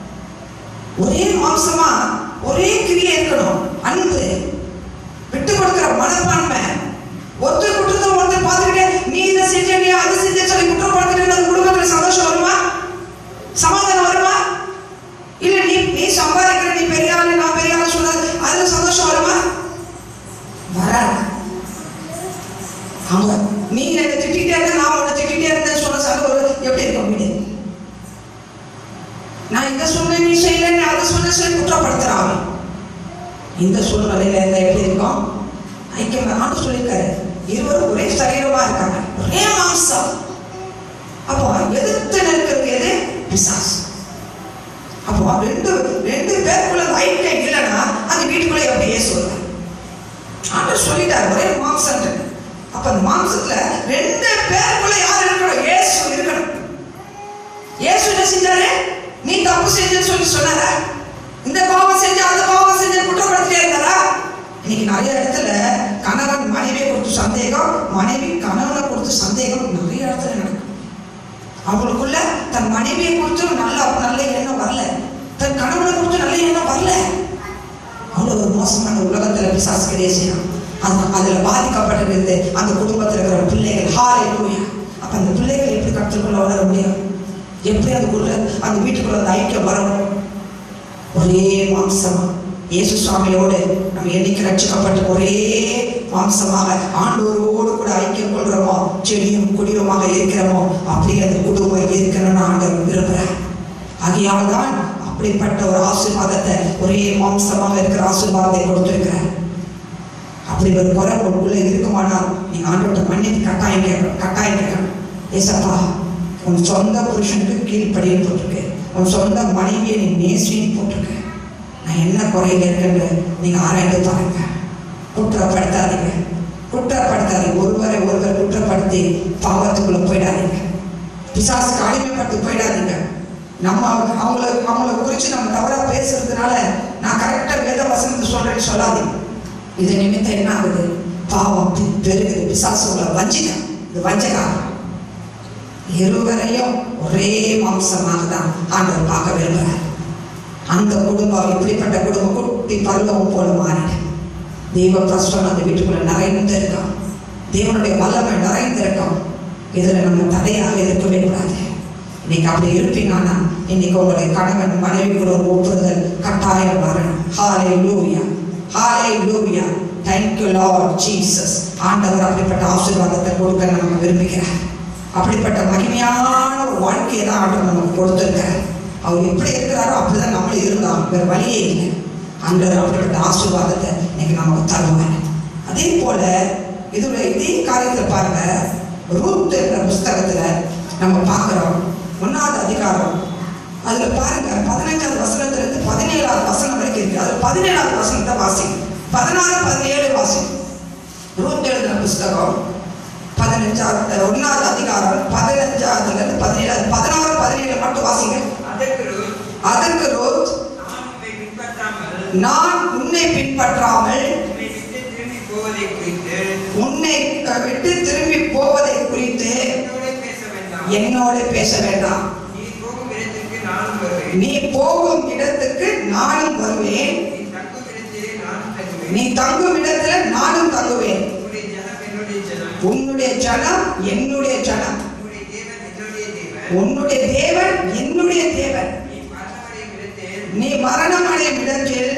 ஒரே மாம்சமா ஒரே கிரியை இருக்கணும் அன்பு விட்டு கொடுக்கிற மனப்பான்மை ஒருத்தர் குற்றத்தை ஒருத்தர் பார்த்துக்கிட்டே நீ இதை செஞ்ச நீ அதை செஞ்ச சொல்லி குற்றப்படுத்திட்டு அந்த குடும்பத்துல சந்தோஷம் வருமா சமாதானம் வருமா இல்ல நீ நீ சம்பாதிக்கிற நீ பெரிய ஆளு நான் பெரிய ஆளு சொன்னது அதுல சந்தோஷம் வருமா வராது அவங்க நீங்க என்ன திட்டிகிட்டே இருந்த நான் உன்னை திட்டிகிட்டே இருந்தேன்னு சொன்ன சண்டை ஒரு எப்படி இருக்கும் வீடு நான் இதை சொன்னேன் நீ செய்யல நீ அதை சொன்ன சொல்லி குற்றப்படுத்துறாங்க இந்த சூழ்நிலையில இருந்தா எப்படி இருக்கும் ஐக்கியம் ஆண்டு சொல்லியிருக்காரு இருவரும் ஒரே சரீரமா இருக்காங்க ஒரே மாம்சம் அப்போ எதிர்த்து நிற்கிறது எது பிசாசு அப்போ ரெண்டு ரெண்டு பேருக்குள்ள அந்த ஐக்கியம் இல்லைன்னா அந்த வீட்டுக்குள்ள எப்படி இயேசு வருவார் ஆண்டவர் சொல்லிட்டார் ஒரே மாம்சம் அப்ப அந்த மாம்சத்துல ரெண்டு பேருக்குள்ள யார் இருக்கணும் இயேசு இருக்கணும் இயேசு என்ன செஞ்சாரு நீ தப்பு செஞ்சேன்னு சொல்லி சொன்னாரா இந்த பாவம் செஞ்ச அந்த பாவம் செஞ்ச குற்றப்படுத்திட்டே இருந்தாரா இன்னைக்கு நிறைய இடத்துல கணவன் மனைவியை கொடுத்து சந்தேகம் மனைவி கணவனை கொடுத்து சந்தேகம் நிறைய இடத்துல நடக்கும் அவங்களுக்குள்ள தன் மனைவியை குறித்து நல்ல நல்ல எண்ணம் வரல தன் கணவனை குறித்து நல்ல எண்ணம் வரல அவ்வளோ ஒரு மோசமான உலகத்துல பிசாசு கிரியை செய்யணும் அது அதுல பாதிக்கப்பட்டிருந்து அந்த குடும்பத்துல இருக்கிற பிள்ளைகள் ஹாலே லூயா அப்ப அந்த பிள்ளைகள் எப்படி கற்றுக்குள்ள வளர முடியும் எப்படி அதுக்குள்ள அந்த வீட்டுக்குள்ள அந்த ஐக்கியம் வரும் ஒரே மாம்சமா இயேசு சுவாமியோடு நம்ம என்னைக்கு ரட்சிக்கப்பட்டு ஒரே மாம்சமாக ஆண்டோரோடு கூட ஐக்கியம் கொள்றோமோ செடியும் கொடியுமாக இருக்கிறோமோ அப்படி அந்த குடும்பம் இருக்கணும்னு ஆண்டவர் விரும்புகிறார் ஆகையால் தான் அப்படிப்பட்ட ஒரு ஆசீர்வாதத்தை ஒரே மாம்சமாக இருக்கிற ஆசீர்வாதத்தை கொடுத்திருக்கிறார் அப்படி ஒரு குறை உங்களுக்குள்ள இருக்குமானால் நீங்க ஆண்டோட்ட மன்னிப்பு கட்டாயம் கேட்கணும் கட்டாயம் கேட்கணும் ஏசப்பா உன் சொந்த புருஷனுக்கு கீழ்ப்படின்னு போட்டிருக்கு உன் சொந்த மனைவியை நீ நேசின்னு போட்டிருக்கு நான் என்ன குறையில இருக்கேன்னு நீங்க ஆராய்ந்து பாருங்க குற்றப்படுத்தாதீங்க குற்றப்படுத்தாதீங்க ஒருவரை ஒருவர் குற்றப்படுத்தி பாவத்துக்குள்ள போயிடாதீங்க பிசாசுக்கு அடிமைப்பட்டு போயிடாதீங்க நம்ம அவங்கள அவங்கள குறித்து நம்ம தவறா பேசுறதுனால நான் கரெக்டாக வேத வசனத்தை சொல்றேன்னு சொல்லாதீங்க இது நிமித்தம் என்ன ஆகுது பாவம் பெ- பெருகுது பிசாசுகளை வஞ்சிக்க இது வஞ்சகாரம் இருவரையும் ஒரே மாம்சமாக தான் ஆண்டவர் பார்க்க விரும்புகிறார் அந்த குடும்பம் இப்படிப்பட்ட குடும்பம் குட்டி பருவம் போல மாறிடு தெய்வ பிரஸ்டம் அந்த வீட்டுக்குள்ள நிறைந்து இருக்கும் தேவனுடைய வல்லமை நிறைந்து இருக்கும் இதுல நம்ம தடையாக இருக்கவே கூடாது இன்னைக்கு அப்படி இருப்பீங்கன்னா இன்னைக்கு உங்களுடைய கணவன் மனைவி கூட ஒரு ஒப்புதல் கட்டாயம் வரணும் ஹாலே லூயா ஹாலே லூயா தேங்க்யூ லார்ட் ஜீசஸ் ஆண்டவர் அப்படிப்பட்ட ஆசீர்வாதத்தை கொடுக்க நம்ம விரும்புகிறார் அப்படிப்பட்ட மகிமையான ஒரு வாழ்க்கையை தான் ஆண்டவர் நமக்கு கொடுத்துருக்கார் அவர் எப்படி இருக்கிறாரோ அப்படிதான் நம்மளும் இருந்தோம் வேற வழியே இல்லை ஆண்டவர் அப்படிப்பட்ட ஆசீர்வாதத்தை இன்னைக்கு நமக்கு தருவார் அதே போல இதுல இதே காரியத்தில் பாருங்க ரூத் என்ற புஸ்தகத்துல நம்ம பார்க்கிறோம் ஒன்னாவது அதிகாரம் அதுல பாருங்க பதினஞ்சாவது வசனத்துல இருந்து பதினேழாவது வசனம் வரைக்கும் இருக்கு அதுல பதினேழாவது வசனத்தை வாசிங்க பதினாறு பதினேழு வாசிங்க ரூத் எழுதின புஸ்தகம் பதினஞ்சாவது ஒன்னாவது அதிகாரம் பதினஞ்சாவதுல இருந்து பதினேழாவது பதினாறு பதினேழு மட்டும் வாசிங்க அதற்கு ரூத், அதற்கு ரூத் நான் உம்மை பின்பற்றாமல் நான் உன்னை பின்பற்றாமல் உம்மை விட்டு திரும்பி போவதை குறித்து உன்னை அஹ், விட்டு திரும்பி போவதை குறித்து என்னோட பேச வேண்டாம் என்னோட பேச வேண்டாம் நீ போகும் இடத்திற்கு நானும் வருவேன் நீ போகும் இடத்துக்கு நானும் வருவேன் நீ தங்கும் இடத்திலே நானும் தங்குவேன் நீ தங்கும் இடத்துல நானும் தங்குவேன் உன்னுடைய ஜனம் என்னுடைய ஜனம் உன்னுடைய ஜனம் என்னுடைய ஜனம் உன்னுடைய தேவன் என்னுடைய தேவன் உன்னுடைய தேவன் என்னுடைய தேவன் நீ மரணமடையும் இடத்தில் நீ மரணம் அடையும் இடத்தில்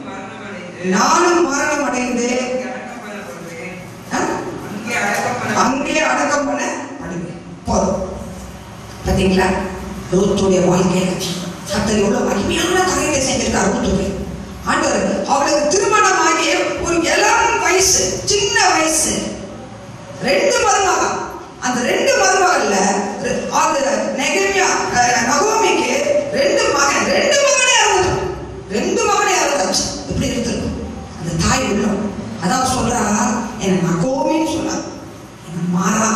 நானும் மரணமடைந்து நானும் மரணம் அடைந்து அங்கே அடக்கம் பண்ணப்படுவேன் அஹ், அங்கே அடக்கம் பண்ண அங்கே அடக்கம் பண்ண அடைவேன் போதும் பார்த்தீங்களா ரூத்துடைய வாழ்க்கையில கர்த்தர் எவ்வளவு மகிமையான காரியத்தை செஞ்சிருக்கார் ரூத்துக்கு ஆண்டவர் அவளுக்கு திருமணம் ஆகிய ஒரு இளம் வயசு சின்ன வயசு ரெண்டு மருமகன் அந்த ரெண்டு மருமகன்ல ரெ- அது நெகமியா அஹ், நகோமிக்கு ரெண்டு மகன் ரெண்டு மகனே இறந்துட்டு ரெண்டு மகனே இறந்தாச்சு எப்படி இருந்திருக்கும் அந்த தாய் உள்ளம் அதான் சொல்றா என்ன நகோமின்னு சொன்னா என்ன மாறா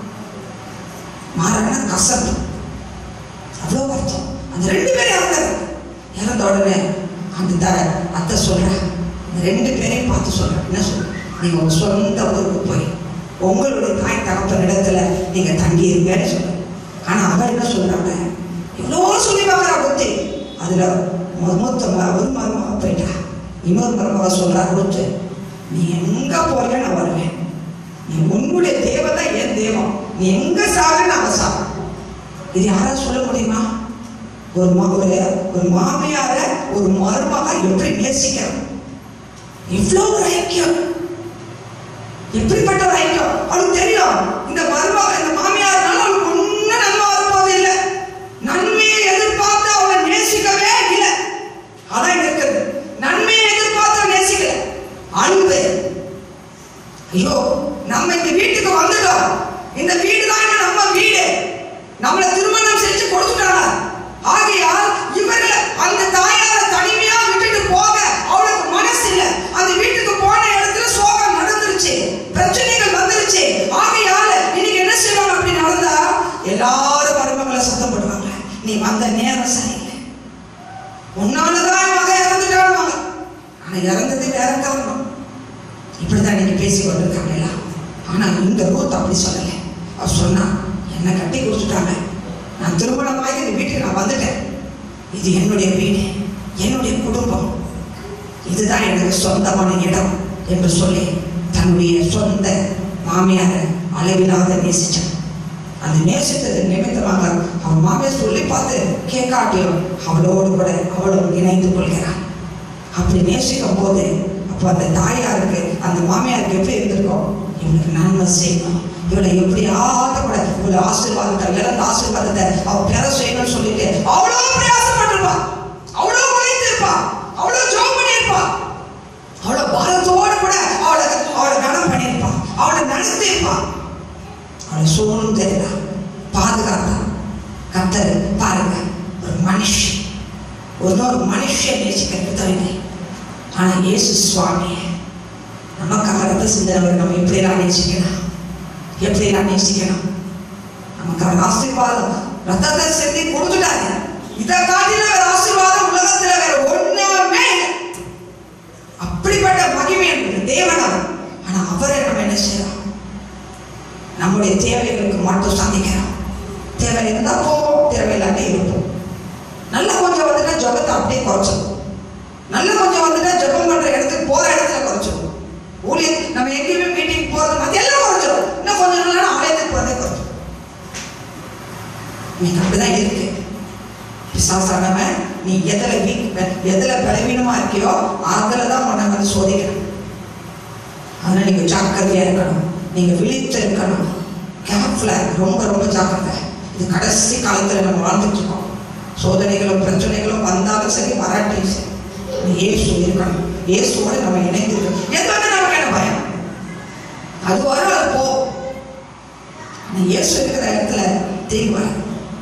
மாறான கசப்பு அவ்வளோ வருத்தம் அந்த ரெண்டு பேரும் இறந்தாரு இறந்த உடனே அந்த த அத்தை சொல்றா இந்த ரெண்டு பேரையும் பார்த்து சொல்றேன் என்ன சொல்ற நீங்க உங்க சொந்த ஊருக்கு போய் உங்களுடைய தாய் தகப்பன் இடத்துல நீங்க தங்கி இருங்கன்னு சொல்ற ஆனா அவ என்ன சொல்றாங்க இவ்வளோ சொல்லி பார்க்குறா புத்தி அதுல மு- மூத்த ம- ஒரு மருமக போயிட்டா இன்னொரு மருமக சொல்றா கொடுத்து நீ எங்க போறியோ நான் வருவேன் நீ உன்னுடைய தேவன் தான் என் தெய்வம் நீ எங்க சாக நான் சாக இது யாராவது சொல்ல முடியுமா ஒரு மா ஒரு ஒரு மாமியார ஒரு மருமக எப்படி நேசிக்கிறோம் இவ்வளோ ஒரு ஐக்கியம் எப்படிப்பட்ட ஒரு ஐக்கியம் அவளுக்கு தெரியும் இந்த மருமக இந்த மாமியார்னால அவளுக்கு ஒன்றும் நன்மை வரப்போது இல்லை நன்மையை எதிர்பார்த்து அவளை நேசிக்கவே இல்லை அதான் இங்க இருக்குது நன்மையை எதிர்பார்த்து அவ நேசிக்கல அன்பு ஐயோ நம்ம இந்த வீட்டுக்கு வந்துட்டோம் இந்த வீடு தான் இன்னும் நம்ம வீடு நம்மளை திருமணம் செஞ்சு கொடுத்துட்டாங்க ஆகையால் இவர்களை அந்த தாயார தனிமையா விட்டுட்டு போக அவளுக்கு மனசு இல்ல அந்த வீட்டுக்கு போன இடத்துல சோகம் நடந்துருச்சு பிரச்சனைகள் வந்துருச்சு ஆகையால் இன்னைக்கு என்ன செய்வாங்க அப்படி நடந்தா எல்லாரும் மருமகளை சத்தம் போடுவாங்க நீ வந்த நேரம் சரியில்லை உன்னாலதான் என் மகன் இறந்துட்டாங்க ஆனா இறந்தது வேற காரணம் இப்படிதான் நீங்க பேசி கொண்டிருக்காங்க எல்லாம் ஆனா இந்த ரூத் அப்படி சொல்லலை அவ சொன்னா என்னை கட்டி கொடுத்துட்டாங்க நான் திருமணமாகி இந்த வீட்டுக்கு நான் வந்துட்டேன் இது என்னுடைய வீடு என்னுடைய குடும்பம் இதுதான் எனக்கு சொந்தமான இடம் என்று சொல்லி தன்னுடைய சொந்த மாமியாரை அளவில்லாத நேசிச்சான் அந்த நேசித்தது நிமித்தமாக அவன் மாமியார் சொல்லி பார்த்து கேட்காட்டியும் அவளோடு கூட அவளும் இணைந்து கொள்கிறான் அப்படி நேசிக்கும் போது அப்போ அந்த தாயாருக்கு அந்த மாமியாருக்கு எப்படி இருந்திருக்கும் இவனுக்கு நன்மை செய்யணும் இவளை எப்படியாவது கூட இவளை ஆசீர்வாதத்தை இழந்த ஆசீர்வாதத்தை அவ பெற செய்யணும்னு சொல்லிட்டு அவ்வளோ பிரயாசப்பட்டிருப்பா அவ்வளோ அவ்வளவு ஜோம் பண்ணியிருப்பா அவளை பாரத்தோடு கூட அவளை அவளை கனம் பண்ணியிருப்பா அவளை நடத்தியிருப்பா அவளை சூழ்ந்திருந்தா பாதுகாத்தா கத்தர் பாருங்க ஒரு மனுஷன் ஒரு ஒரு மனுஷன் நேசிக்கிறது தவிர ஆனா இயேசு சுவாமியை நமக்காக ரத்த சிந்தனவர் நம்ம எப்படிலாம் நேசிக்கணும் எப்படிலாம் நேசிக்கணும் நமக்காக ஆசீர்வாதம் ரத்தத்தை சிந்தி கொடுத்துட்டாரு இதை காட்டில வேற ஆசீர்வாதம் உலகத்துல வேற ஒண்ணுமே இல்லை அப்படிப்பட்ட மகிமை என்பது தேவனால் ஆனா அவரை நம்ம என்ன செய்யறோம் நம்முடைய தேவைகளுக்கு மட்டும் சந்திக்கிறோம் தேவை இருந்தா போவோம் தேவை இல்லாட்டி இருப்போம் நல்லா கொஞ்சம் வந்துட்டா ஜபத்தை அப்படியே குறைச்சிடும் நல்லா கொஞ்சம் வந்துட்டா ஜபம் பண்ற இடத்துக்கு போற இடத்துல குறைச்சிடும் ஊழியர் நம்ம எங்கேயுமே மீட்டிங் போறது அது எல்லாம் குறைச்சிடும் இன்னும் கொஞ்சம் நாள் ஆலயத்துக்கு போறதே குறைச்சிடும் இன்னைக்கு அப்படிதான் இருக்கு பிசாசானவன் நீ எதுல வீக் எதுல பலவீனமா இருக்கியோ அதுல தான் உன்னை வந்து சோதிக்கணும் அதனால நீங்க ஜாக்கிரதையா இருக்கணும் நீங்க விழித்து இருக்கணும் கேர்ஃபுல்லா ரொம்ப ரொம்ப ஜாக்கிரதை இது கடைசி காலத்துல நம்ம வாழ்ந்துட்டு இருக்கோம் சோதனைகளும் பிரச்சனைகளும் வந்தாலும் சரி வராட்டியும் சரி நீ இயேசு இருக்கணும் இயேசுவோட நம்ம இணைந்து இருக்கணும் எது வந்து நமக்கு என்ன பயம் அது வரும் அது போ ஆனா இயேசு இருக்கிற இடத்துல தீங்கு வரும்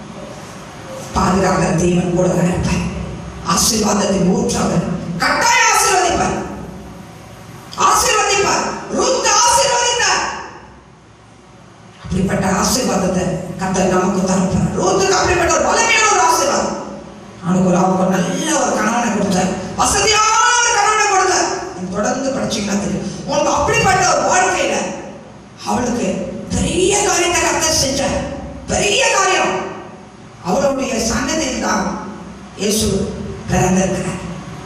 பாதுகாக்கிற தேவன் கூட இருப்பார் ஆசீர்வாதத்தை ஊற்றவர் கட்டாயம் ஆசீர்வதிப்பார் ஆசீர்வதிப்பார் ரூத் ஆசீர்வதித்தார் அப்படிப்பட்ட ஆசீர்வாதத்தை கத்தர் நமக்கு தரப்பார் ரூத்துக்கு அப்படிப்பட்ட ஒரு வலிமையான ஒரு ஆசீர்வாதம் அவனுக்கு ஒரு அவங்க ஒரு நல்ல ஒரு கணவனை கொடுத்தார் வசதியான ஒரு கணவனை கொடுத்தார் நீங்க தொடர்ந்து படிச்சீங்கன்னா தெரியும் உனக்கு அப்படிப்பட்ட ஒரு வாழ்க்கையில அவளுக்கு பெரிய காரியத்தை கத்தர் செஞ்சார் பெரிய காரியம் அவருடைய சன்னதியில் தான் இயேசு பிறந்திருக்கிறார்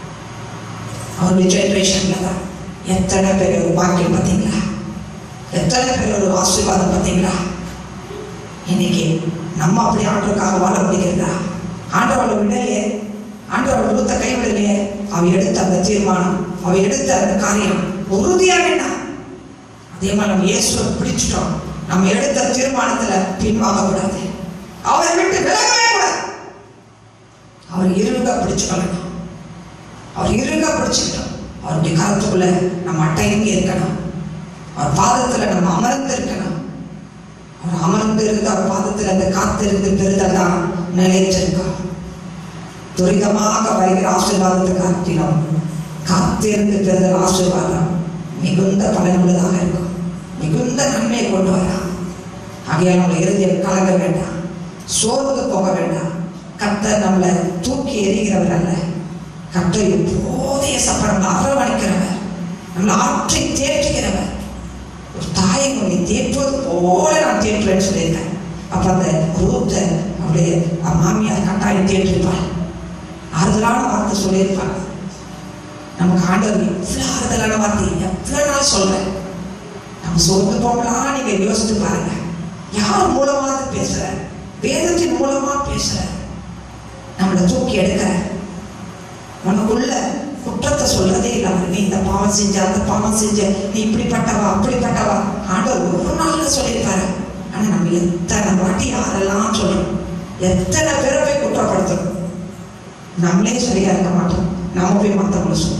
அவருடைய ஜெனரேஷன்ல தான் எத்தனை பேர் ஒரு பாக்கியம் பார்த்தீங்களா எத்தனை பேர் ஒரு ஆசீர்வாதம் பார்த்தீங்களா இன்னைக்கு நம்ம அப்படி ஆண்டவருக்காக வாழ முடிகிறதா ஆண்டவரை விடலையே ஆண்டவர் கொடுத்த கைவிடலையே அவ எடுத்த அந்த தீர்மானம் அவ எடுத்த அந்த காரியம் உறுதியா வேண்டாம் அதே மாதிரி நம்ம இயேசுவை பிடிச்சிட்டோம் நம்ம எடுத்த தீர்மானத்துல பின்வாங்க கூடாது அவரை விட்டு விலகவே கூடாது அவர் இருக பிடிச்சுக்கணும் அவர் இருக பிடிச்சுக்கிட்டோம் அவருடைய கருத்துக்குள்ள நம்ம அட்டையங்கி இருக்கணும் அவர் பாதத்துல நம்ம அமர்ந்து இருக்கணும் அவர் அமர்ந்து இருந்து அவர் பாதத்துல அந்த காத்திருந்து பெறுதெல்லாம் நிலைத்திருக்கோம் துரிதமாக வருகிற ஆசீர்வாதத்தை காட்டிலும் காத்திருந்து பெறுதல் ஆசீர்வாதம் மிகுந்த பலனுள்ளதாக இருக்கும் மிகுந்த நன்மையை கொண்டு வரலாம் ஆகையால் நம்மளை இறுதியில் கலங்க வேண்டாம் சோர்ந்து போக வேண்டாம் கர்த்தர் நம்மளை தூக்கி எறிகிறவர் அல்ல கர்த்தர் எப்போதைய சப்ப நம்மளை அரவணைக்கிறவர் நம்மளை ஆற்றி தேற்றுகிறவர் ஒரு தாயை உன்னை தேற்றுவது போல நான் தேற்றுவேன்னு சொல்லியிருக்கேன் அப்ப அந்த ரூத்தை அவருடைய மாமியார் கட்டாயம் தேற்றிருப்பாள் ஆறுதலான வார்த்தை சொல்லியிருப்பாள் நமக்கு ஆண்டவர் இவ்வளோ ஆறுதலான வார்த்தை எவ்வளோ நாள் சொல்றேன் நம்ம சோர்ந்து போகலாம் நீங்க யோசித்து பாருங்க யார் மூலமா அது பேசுற வேதத்தின் மூலமா பேசுற நம்மளை தூக்கி எடுக்கிற உனக்குள்ள குற்றத்தை சொல்றதே இல்லை அவர் நீ இந்த பாவம் செஞ்ச அந்த பாவம் செஞ்ச நீ இப்படிப்பட்டவா அப்படிப்பட்டவா ஆண்டவர் ஒரு நாள்ல சொல்லியிருப்பாரு ஆனா நம்ம எத்தனை வாட்டி யாரெல்லாம் சொல்லணும் எத்தனை பேரை போய் குற்றப்படுத்தணும் நம்மளே சரியா இருக்க மாட்டோம் நம்ம போய் மற்றவங்களை சொல்லணும்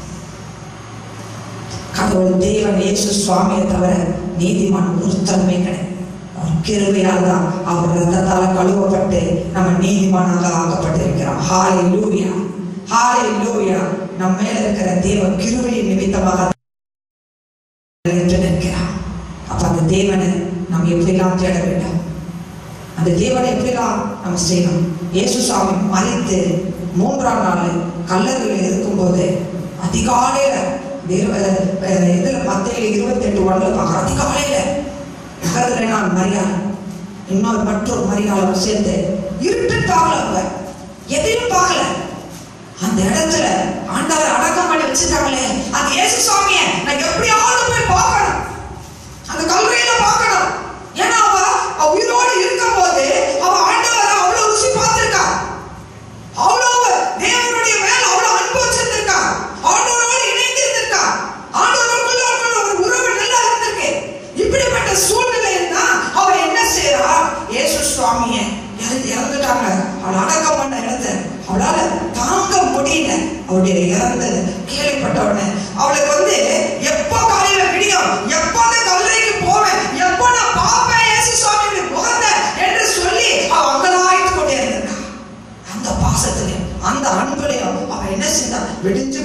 கடவுள் தேவன் இயேசு சுவாமியை தவிர நீதிமான் ஒருத்தருமே கிடையாது அவர் கிருபையால் தான் அவர் ரத்தத்தால கழுவப்பட்டு நம்ம நீதிமானாக ஆக்கப்பட்டிருக்கிறோம் ஹாலே லூயா ஹாலே லூயா நம்ம மேல இருக்கிற தேவ கிருபையின் நிமித்தமாக நின்று நிற்கிறார் அப்ப அந்த தேவனை நம்ம எப்படிலாம் தேட வேண்டும் அந்த தேவனை எப்படிலாம் நம்ம செய்யணும் இயேசு சாமி மறித்து மூன்றாம் நாள் கல்லறையில் இருக்கும்போது அதிகாலையில தேவ- அஹ் இதுல மத்தியில இருபத்தி எட்டு ஒன்றுல பார்க்குறோம் அதிகாலையில நகரத்துல நான் மரியாள் இன்னொரு மற்றொரு மரியாதை சேர்ந்து இருட்டு பார்க்கல அவங்க எதையும் பார்க்கல அந்த இடத்துல ஆண்டவர் அடக்கம் பண்ணி வச்சுட்டாங்களே அந்த இயேசு சுவாமிய நான் எப்படியாவது போய் பார்க்கணும் அந்த கல்லறையில பார்க்கணும் ஏன்னா அவ அவ உயிரோடு இருக்கும் போது அவ ஆண்டவரை அவ்வளவு ருசி பார்த்திருக்கா அவ்வளவு தேவனுடைய மேல அவ்வளவு அன்பு வச்சிருந்திருக்கா ஆண்டவரோடு இணைந்து இருந்திருக்கா ஆண்டவருக்குள்ள அவளுக்குள்ள ஒரு உறவு நல்லா இருந்திருக்கு இப்படிப்பட்ட சூழ்நிலையில் தான் அவ என்ன செய்யறா இயேசு சுவாமிய இறந்து இறந்துட்டாங்க அவள் அடக்கம் பண்ண இடத்த அவளால தாங்க முடியல அவருடைய இறந்த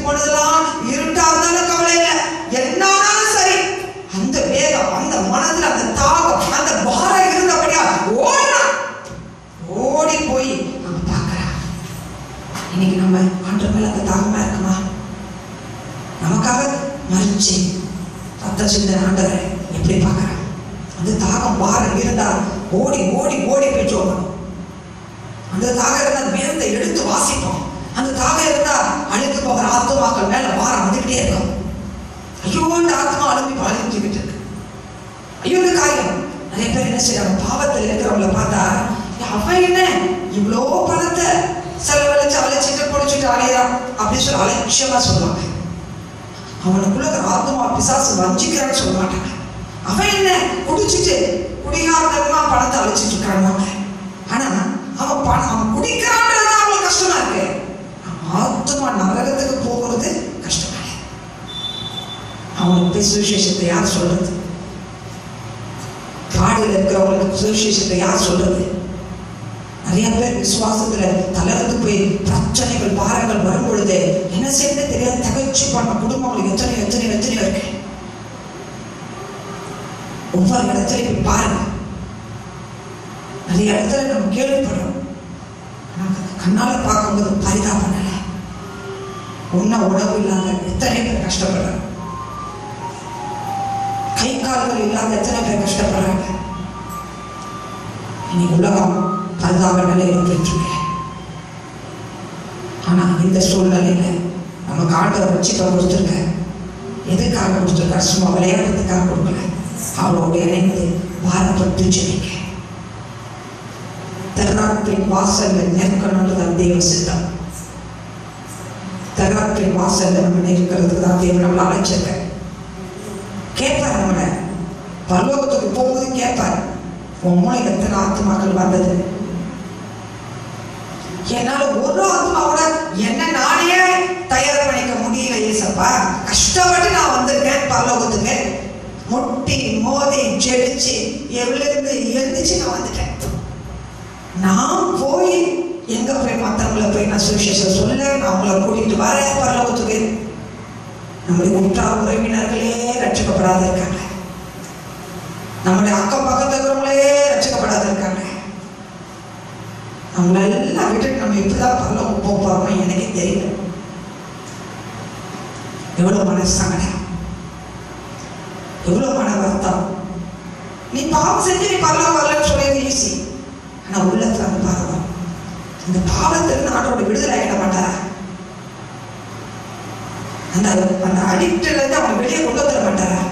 பொழுதெல்லாம் இருட்டா இருந்தாலும் கவலை இல்லை என்னாலும் சரி அந்த வேகம் அந்த மனதுல அந்த தாகம் அந்த பாரம் இருந்தபடியா ஓடினான் ஓடி போய் நம்ம பார்க்கறான் இன்னைக்கு நம்ம ஆண்டு மேல அந்த தாகமா இருக்குமா நமக்காக மறிச்சு ரத்த சிந்தனை ஆண்டவரை எப்படி பார்க்கறான் அந்த தாகம் பாரம் இருந்தா ஓடி ஓடி ஓடி போய் ஜோமணும் அந்த தாகம் இருந்தா வேதத்தை எடுத்து வாசிப்போம் அந்த தாகம் இருந்தா அழிந்து போகிற ஆத்மாக்கள் மேல பாரம் வந்துகிட்டே இருக்கும் ஐயோ இந்த ஆத்மா அழும்பி அழிஞ்சுக்கிட்டு இருக்கு ஐயோ இந்த காரியம் நிறைய பேர் என்ன செய்யறாங்க பாவத்தில் இருக்கிறவங்கள பார்த்தா அவன் என்ன இவ்வளோ பணத்தை செலவழிச்சு அழைச்சிட்டு பொடிச்சிட்டு அலையிறான் அப்படின்னு சொல்லி அலட்சியமா சொல்லுவாங்க அவனுக்குள்ள இருக்கிற ஆத்மா பிசாசு வஞ்சிக்கிறான்னு சொல்ல மாட்டாங்க அவன் என்ன குடிச்சிட்டு குடிகாரத்தனமா பணத்தை அழைச்சிட்டு இருக்காங்க ஆனா அவன் பணம் அவன் குடிக்கிறான்றது அவனுக்கு கஷ்டமா இருக்கு அவன் ஆத்மா நரகத்துக்கு போகிறது கஷ்டமா இருக்கு. அவனுக்கு போய் சுவிசேஷத்தை யார் சொல்றது காடியில் இருக்கிறவங்களுக்கு சுவிசேஷத்தை யார் சொல்றது நிறைய பேர் விசுவாசத்துல தளர்ந்து போய் பிரச்சனைகள் பாரங்கள் வரும் பொழுது என்ன செய்யறது தெரியாது தகச்சு பண்ண குடும்பங்களுக்கு எத்தனை எத்தனை எத்தனை இருக்கு ஒவ்வொரு இடத்துலையும் போய் பாருங்க நிறைய இடத்துல நம்ம கேள்விப்படுறோம் ஆனா கண்ணால பார்க்கும்போது பரிதாபம் இல்லை உண்ண உணவு இல்லாத எத்தனை பேர் கஷ்டப்படுறாங்க கை கால்கள் இல்லாத எத்தனை பேர் கஷ்டப்படுறாங்க இன்னைக்கு உலகம் பரிதாப நிலையில் போயிட்டு ஆனா இந்த சூழ்நிலையில நமக்கு ஆண்டவர் வச்சுக்க கொடுத்துருக்க எதுக்காக கொடுத்துருக்காரு சும்மா விளையாடுறதுக்காக கொடுக்கல அவரோட இணைந்து பாரப்பட்டு ஜெயிக்க தகராற்றின் வாசல்ல நிற்கணும்னு தான் தெய்வ சித்தம் தகராற்றின் வாசல்ல நம்ம நிற்கிறதுக்கு தான் தேவன் நம்மளை அழைச்சிருக்க கேட்பார் நம்மளை பரலோகத்துக்கு போகும்போது கேட்பார் உன் மூளை எத்தனை ஆத்மாக்கள் வந்தது என்னால ஒரு ஆத்மாவோட என்ன நானே தயார் பண்ணிக்க முடியல ஏசப்பா கஷ்டப்பட்டு நான் வந்திருக்கேன் பரலோகத்துக்கு முட்டி மோதி செடிச்சு எவ்வளவு எழுந்துச்சு நான் வந்துட்டேன் நான் போய் எங்க போய் மற்றவங்கள போய் நான் சுவிசேஷம் சொல்ல நான் அவங்கள கூட்டிட்டு வரேன் பரலோகத்துக்கு நம்முடைய உற்றார் உறவினர்களே ரட்சிக்கப்படாத இருக்காங்க நம்முடைய அக்கம் பக்கத்துல இருக்கிறவங்களே ரட்சிக்கப்படாத இருக்காங்க நம்மள எல்லாம் விட்டுட்டு நம்ம இப்படிதான் பரலோகம் போக போறோமோ எனக்கே தெரியல எவ்வளவு மனசங்கடம் எவ்வளவு மன வருத்தம் நீ பாவம் செஞ்சு நீ பரலோகம் வரலன்னு சொல்லியது ஈஸி ஆனா உள்ளத்துல அந்த பாவம் இந்த பாவத்திலிருந்து ஆண்டோட விடுதலை ஆகிட மாட்டாரா அந்த அந்த அடிக்ட்ல இருந்து அவனை வெளியே கொண்டு வந்துட மாட்டாரா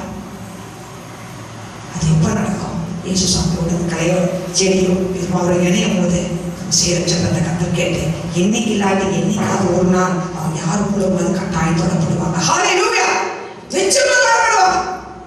அது எப்ப நடக்கும் இயேசு சாமியோட அந்த கலையோட செடியும் இது அவரை இணையும் போது செய்கிற ஜபத்தை கத்தர் கேட்டு என்னைக்கு இல்லாட்டி என்னைக்காவது ஒரு நாள் அவங்க யார் மூலம் அது கட்டாயம் தொடப்படுவாங்க ஹாலே லூயா நிச்சயமா தொடப்படுவாங்க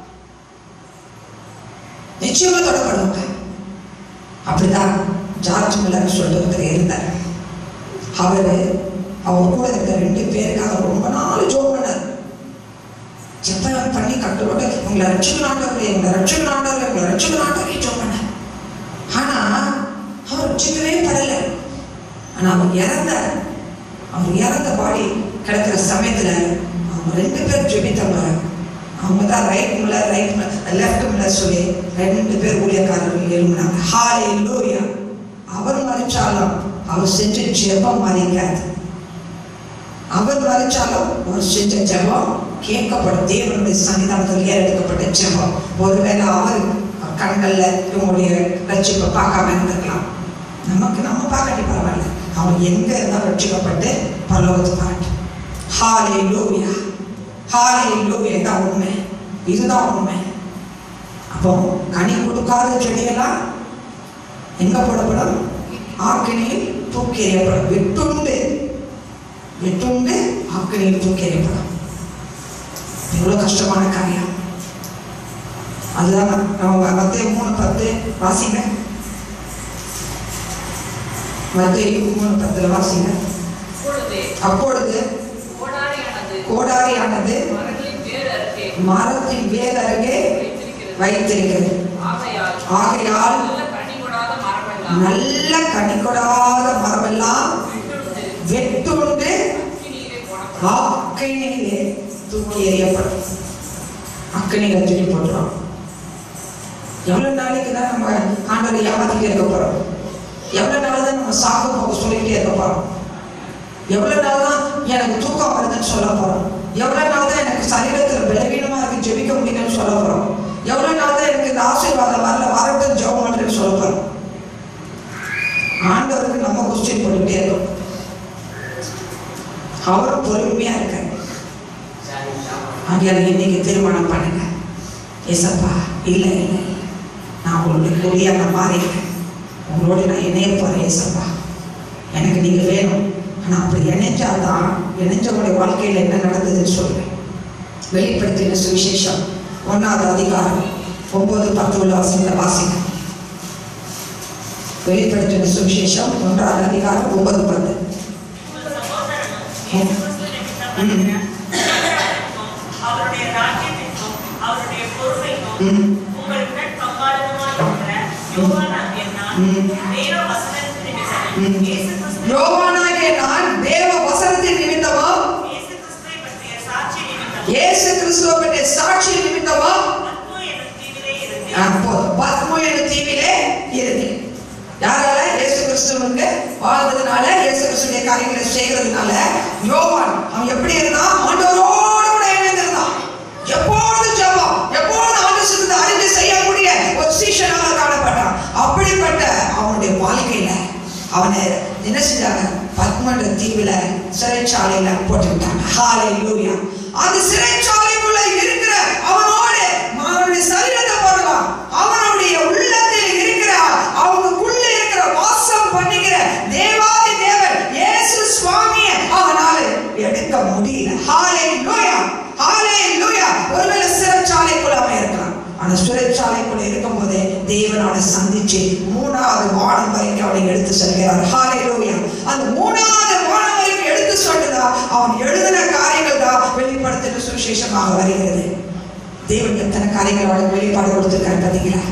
நிச்சயமா தொடப்படுவாங்க அப்படிதான் ஜார்ஜ் மில்லர் சொல்லிட்டு ஒருத்தர் இருந்தார் அவரு அவர் கூட இருக்க ரெண்டு பேருக்காக ரொம்ப நாள் ஜோம் பண்ணார் ஜெபம் பண்ணி கட்டோட உங்களை ரட்சக நாட்டவரே உங்களை ரட்சக நாட்டவரே உங்களை ரட்சக நாட்டவரே ஜோம் பண்ணார் ஆனா அவர் ரட்சிக்கவே படல ஆனா அவர் இறந்தார் அவர் இறந்த பாடி கிடக்கிற சமயத்துல அவங்க ரெண்டு பேர் ஜெபித்தவங்க அவங்க தான் ரைட் முள்ள ரைட் லெஃப்ட் முள்ள சொல்லி ரெண்டு பேர் ஊழியக்காரர்கள் எழுமினாங்க ஹாலே லூயா அவர் மறிச்சாலும் அவர் செஞ்ச ஜெபம் மறிக்காது அவர் மறிச்சாலும் அவர் செஞ்ச ஜெபம் கேட்கப்படும் தேவனுடைய சன்னிதானத்தில் ஏறெடுக்கப்பட்ட ஜெபம் ஒருவேளை அவர் கண்கள்ல இவங்களுடைய ரட்சிப்பை பார்க்காம இருந்திருக்கலாம் நமக்கு நம்ம பார்க்கட்டி பரவாயில்ல அவன் எங்க இருந்தாலும் ரட்சிக்கப்பட்டு பரலோகத்து பாட்டு ஹாலே லூயா ஹாலே லூயா தான் உண்மை இதுதான் உண்மை அப்போ கனி கொடுக்காத செடியெல்லாம் எங்க போடப்படும் ஆக்கினியில் தூக்கி எறியப்படும் வெட்டுண்டு வெட்டுண்டு ஆக்கினியில் தூக்கி எறியப்படும் எவ்வளோ கஷ்டமான காரியம் அதுதான் நம்ம மத்திய மூணு பத்து வாசிங்க மத்திய மூணு பத்துல வாசிங்க அப்பொழுது அப்பொழுது கோடாரியானது கோடாரியானது மரங்களின் வேர் அருகே மரத்தின் வேர் அருகே வைத்திருக்கிறது. வைத்திருக்கிறது ஆகையால் ஆகையால் நல்ல கனி கொடாத மரமெல்லாம் நல்ல கனி கொடாத மரமெல்லாம் விட்டுவிட்டு வெட்டுண்டு அக்கினியிலே போடப்படும். அக்கனியிலே தூக்கி எறியப்படும் அக்கனியில தூக்கி போட்டுரும் எவ்வளவு நாளைக்கு தான் நம்ம ஆண்டவரை ஏமாத்திட்டே இருக்க போறோம் எவ்வளவு நாள் தான் நம்ம சாக்கு போக சொல்லிட்டே இருக்க போறோம் எவ்வளவு நாள் தான் எனக்கு தூக்கம் வருதுன்னு சொல்ல போறோம் எவ்வளவு நாள் தான் எனக்கு சரீரத்துல பலவீனமா இருக்கு ஜெபிக்க முடியலன்னு சொல்ல போறோம் எவ்வளவு நாள் தான் எனக்கு இந்த ஆசீர்வாதம் வரல வரட்டும் ஜெபம் பண்றேன்னு சொல்ல போறோம் ஆண்டவருக்கு நம்ம கொஸ்டின் பண்ணிட்டே இருக்கோம் அவரும் பொறுமையா இருக்காரு ஆகையால் இன்னைக்கு திருமணம் பண்ணுங்க ஏசப்பா இல்லை இல்லை இல்லை. நான் உங்களுக்கு கூடிய மாறிடுறேன் உங்களோட நான் இணைய போறேன் ஏசப்பா எனக்கு நீங்க வேணும் ஆனா அப்படி இணைஞ்சாதான் இணைஞ்சவங்களுடைய வாழ்க்கையில என்ன நடந்ததுன்னு சொல்றேன் வெளிப்படுத்தின சுவிசேஷம் ஒன்னாவது அதிகாரம் ஒன்பது பத்து உள்ள வசனத்தை வாசிங்க வெளிப்படுத்தின சுவிசேஷம் ஒன்றாவது அதிகாரம் ஒன்பது பத்து அவருடைய ராஜ்யத்திற்கும் அவருடைய பொறுமைக்கும் ம். உங்களுடன் பங்காளனுமாயிருக்கிற யோவானாகிய நான் ம். வேத வசனத்தின் ம். நிமித்தம் இயேசு கிறிஸ்து- யோவானாகிய நான் தேவ வசனத்தின் நிமித்தமா இயேசு கிறிஸ்துவை பற்றிய சாட்சி நிமித்தம் இயேசு கிறிஸ்துவ பற்றிய சாட்சி நிமித்தமா பத்மோ என்னும் தீவிலே இருந்தேன். அப்போ பத்மோ எனும் தீவிலே இருந்தேன் யாரால இயேசு கிறிஸ்துவுக்கு வாழ்ந்ததுனால இயேசு கிறிஸ்துடைய காரியங்களை செய்கிறதுனால யோவான் அவன் எப்படி இருந்தான் ஆண்டவரோடு கூட இணைந்திருந்தான் எப்போது ஜெபம் எப்போது ஆலோசித்து அறிந்து செய்யக்கூடிய ஒரு சீஷனாக காணப்பட்டான் அப்படிப்பட்ட அவனுடைய வாழ்க்கையில அவனை என்ன செஞ்சாங்க பத்மன்ற தீவுல சிறைச்சாலையில போட்டு விட்டாங்க ஹalleluya அந்த சிறைச்சாலைக்குள்ள இருக்கிற அவனோடு அவனுடைய சரீரத்தை பாருலாம் அவனுடைய உள்ளத்தில் இருக்கிற அவனுக்குள்ள இருக்கிற வாசம் பண்ணுகிற தேவாதி தேவன் இயேசு சுவாமியை அவனால எடுக்க முடியல ஹalleluya ஹalleluya ஒருவேளை சிறைச்சாலைக்குள்ள அவன் இருக்கலாம் அந்த சிறைச்சாலைக்குள்ள இருக்கும்போதே தேவன் அவனை சந்திச்சு மூணாவது வானம் வரைக்கும் அவனை எடுத்து செல்கிறார் ஹalleluya அந்த மூணாவது வானம் வரைக்கும் எடுத்து சொன்னதா அவன் எழுதின காரியங்கள் தான் வெளிப்படுத்தின சுவிசேஷமாக வருகிறது தேவன் எத்தனை காரியங்கள் அவனுக்கு வெளிப்பாடு கொடுத்திருக்காரு பார்த்தீங்களா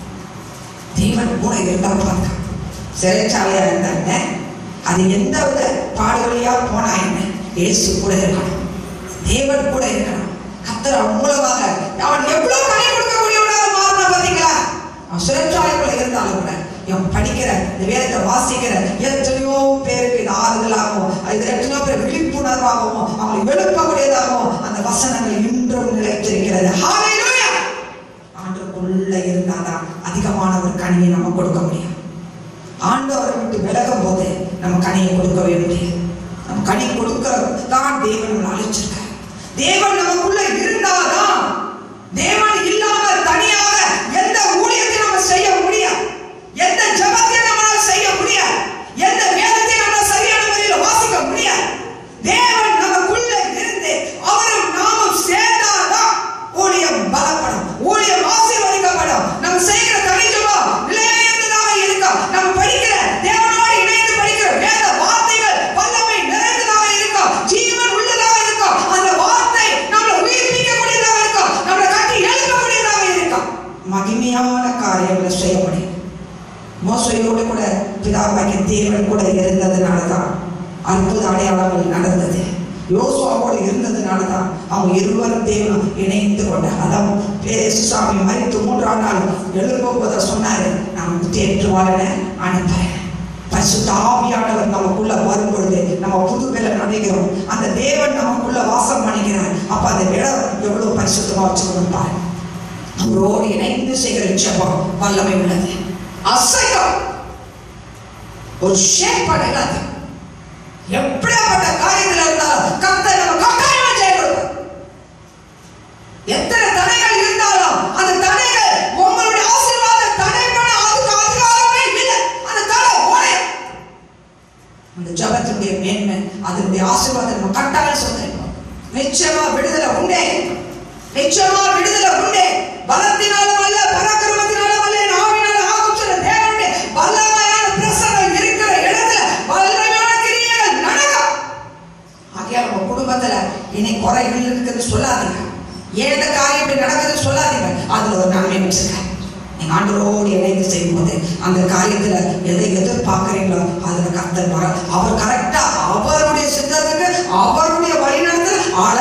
தேவன் கூட இருந்தா பாருங்க சிறைச்சாலையா இருந்தாங்க அது எந்த வித பாடு வழியா போனா என்ன இயேசு கூட இருக்கணும் தேவன் கூட இருக்கணும் கத்தர் அவன் மூலமாக அவன் எவ்வளவு கனி கொடுக்கக்கூடியவனாக மாறினா பாத்தீங்களா அவன் சிறைச்சாலைக்குள்ள இருந்தாலும் கூட இவன் படிக்கிற இந்த வேதத்தை வாசிக்கிற எத்தனையோ பேருக்கு இது ஆறுதலாகவும் இது எத்தனையோ பேர் விழிப்புணர்வாகவும் அவங்களை எழுப்பக்கூடியதாகவும் அந்த வசனங்கள் இன்றும் நிலைத்திருக்கிறது ஹalleluya ஆண்டுக்குள்ள இருந்தாதான் அதிகமான ஒரு கனியை நம்ம கொடுக்க முடியும் ஆண்டவரை விட்டு விலகும் போது நம்ம கனியை கொடுக்கவே முடியாது நம்ம கனி கொடுக்க தான் தேவன் நம்மளை அழைச்சிருக்கார் தேவன் நமக்குள்ள இருந்தாதான் தேவன் இல்லாம தனியாக எந்த ஊழியத்தையும் நம்ம செய்ய முடியாது எந்த ஜபத்தையும் நம்மளால செய்ய முடியாது எந்த வேதத்தையும் நம்மளால சரியான முறையில் வாசிக்க முடியாது தேவன் நமக்குள்ள இருந்து அவரும் நாமும் சேர்ந்தாதான் ஊழியம் பலப்படும் ஊழியம் ஆசீர்வதிக்கப்படும் நம்ம செய்கிற கணிஜமா நிலையானதாக இருக்கும் நம்ம படிக்கிற தேவனோடு இணைந்து படிக்கிற வேத வார்த்தைகள் வல்லமை நிறைந்ததாக இருக்கும் ஜீவன் உள்ளதாக இருக்கும் அந்த வார்த்தை நம்மளை உயிர்ப்பிக்கக்கூடியதாக இருக்கும் நம்மளை கட்டி எழுப்பக்கூடியதாக இருக்கும் மகிமையான காரியங்களை செய்ய முடியும் மோசையோடு கூட பிதாவாகிய தேவன் கூட இருந்ததுனால தான் அற்புத அடையாளங்கள் நடந்தது யோசுவாவோடு இருந்ததுனால தான் அவங்க இருவரும் தேவனும் இணைந்து கொண்டார் அதான் பேசுசாமி மறித்து மூன்றாம் நாள் எழுப்பும் போத சொன்னாரு நான் தேற்று வாழன அனுப்புறேன் பரிசுத்த ஆவியானவர் நமக்குள்ள வரும்பொழுது நம்ம புது வேலை நினைக்கிறோம் அந்த தேவன் நமக்குள்ள வாசம் பண்ணிக்கிறார் அப்ப அந்த இடம் எவ்வளவு பரிசுத்தமா வச்சுக்கணும் பாருங்க அவரோடு இணைந்து செய்கிற ஜெபம் வல்லமை உள்ளது அசையம் ஒரு ஷேப் பண்ணலாது எப்படியாப்பட்ட காரியத்தில் இருந்தாலும் கர்த்தர் நம்ம கட்டாயமா ஜெயம் கொடுப்பார் எத்தனை தடைகள் இருந்தாலும் அந்த தடைகள் உங்களுடைய ஆசீர்வாத தடை பண்ண அதுக்கு அதிகாரமே இல்லை அந்த தடை உடையும் அந்த ஜபத்தினுடைய மேன்மை அதனுடைய ஆசீர்வாதம் நம்ம கட்டாயம் சொந்திருக்கோம் நிச்சயமா விடுதலை உண்டே நிச்சயமா விடுதலை உண்டே பலத்தினாலும் அல்ல பராக்கிரமத்தினாலும் அல்ல என் ஆவினால ஆகும் சொல்ல தேவனுடைய வல்லமையான பிரசனம் இருக்கிற இடத்துல வல்லமையான கிரியைகள் நடக்கும் ஆகையால் உங்க குடும்பத்துல இனி குறைகள் இருக்குன்னு சொல்லாதீங்க ஏன் இந்த காரியம் இப்படி நடக்குதுன்னு சொல்லாதீங்க அதுல ஒரு நன்மை வச்சிருக்க நீங்க ஆண்டவரோடு இணைந்து செய்யும்போது அந்த காரியத்துல எதை எதிர்பார்க்கறீங்களோ அதுல கர்த்தர் வர அவர் கரெக்டா அவருடைய சித்தத்துக்கு அவருடைய வழிநடத்தல்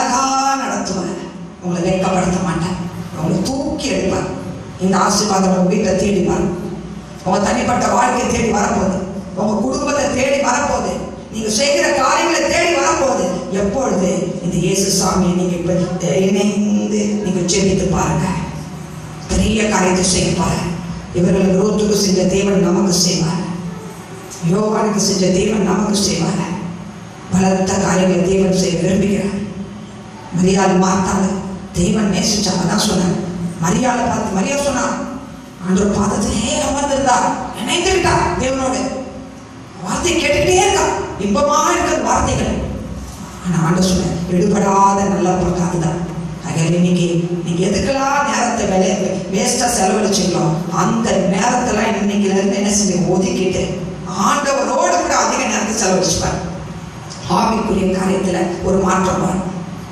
இந்த ஆசீர்வாதம் உங்க வீட்டை தேடி வரும் உங்க தனிப்பட்ட வாழ்க்கையை தேடி வரப்போகுது உங்க குடும்பத்தை தேடி வரப்போகுது நீங்க செய்கிற காரியங்களை தேடி வரப்போகுது எப்பொழுது இந்த இயேசு சாமியை நீங்க இப்ப இணைந்து நீங்க ஜெபித்து பாருங்க பெரிய காரியத்தை செய்வார் இவர்கள் ரோத்துக்கு செஞ்ச தேவன் நமக்கு செய்வார் யோகானுக்கு செஞ்ச தேவன் நமக்கு செய்வார் பலத்த காரியங்களை தேவன் செய்ய விரும்புகிறார் மரியாதை மாத்தாங்க தேவன் நேசிச்சாங்க தான் சொன்னார் மரியாதை பார்த்து மரியா சொன்னார் ஆண்டவர் பாதத்திலே அமர்ந்திருந்தார் இணைந்துவிட்டார் தேவனோடு வார்த்தை கேட்டுக்கிட்டே இருக்கா இன்பமா இருக்கிற வார்த்தைகள் ஆனா ஆண்டவர் சொன்னார் எடுபடாத நல்ல பழக்கம் அதுதான் ஆகையால இன்னைக்கு நீங்க எதுக்கெல்லாம் நேரத்தை வேலை வேஸ்டா செலவழிச்சீங்களோ அந்த நேரத்தெல்லாம் இன்னைக்கு இருந்து என்ன செஞ்சு ஒதுக்கிட்டு ஆண்டவரோடு கூட அதிக நேரத்தை செலவழிச்சுப்பார் ஆவிக்குரிய காரியத்துல ஒரு மாற்றம் வரும்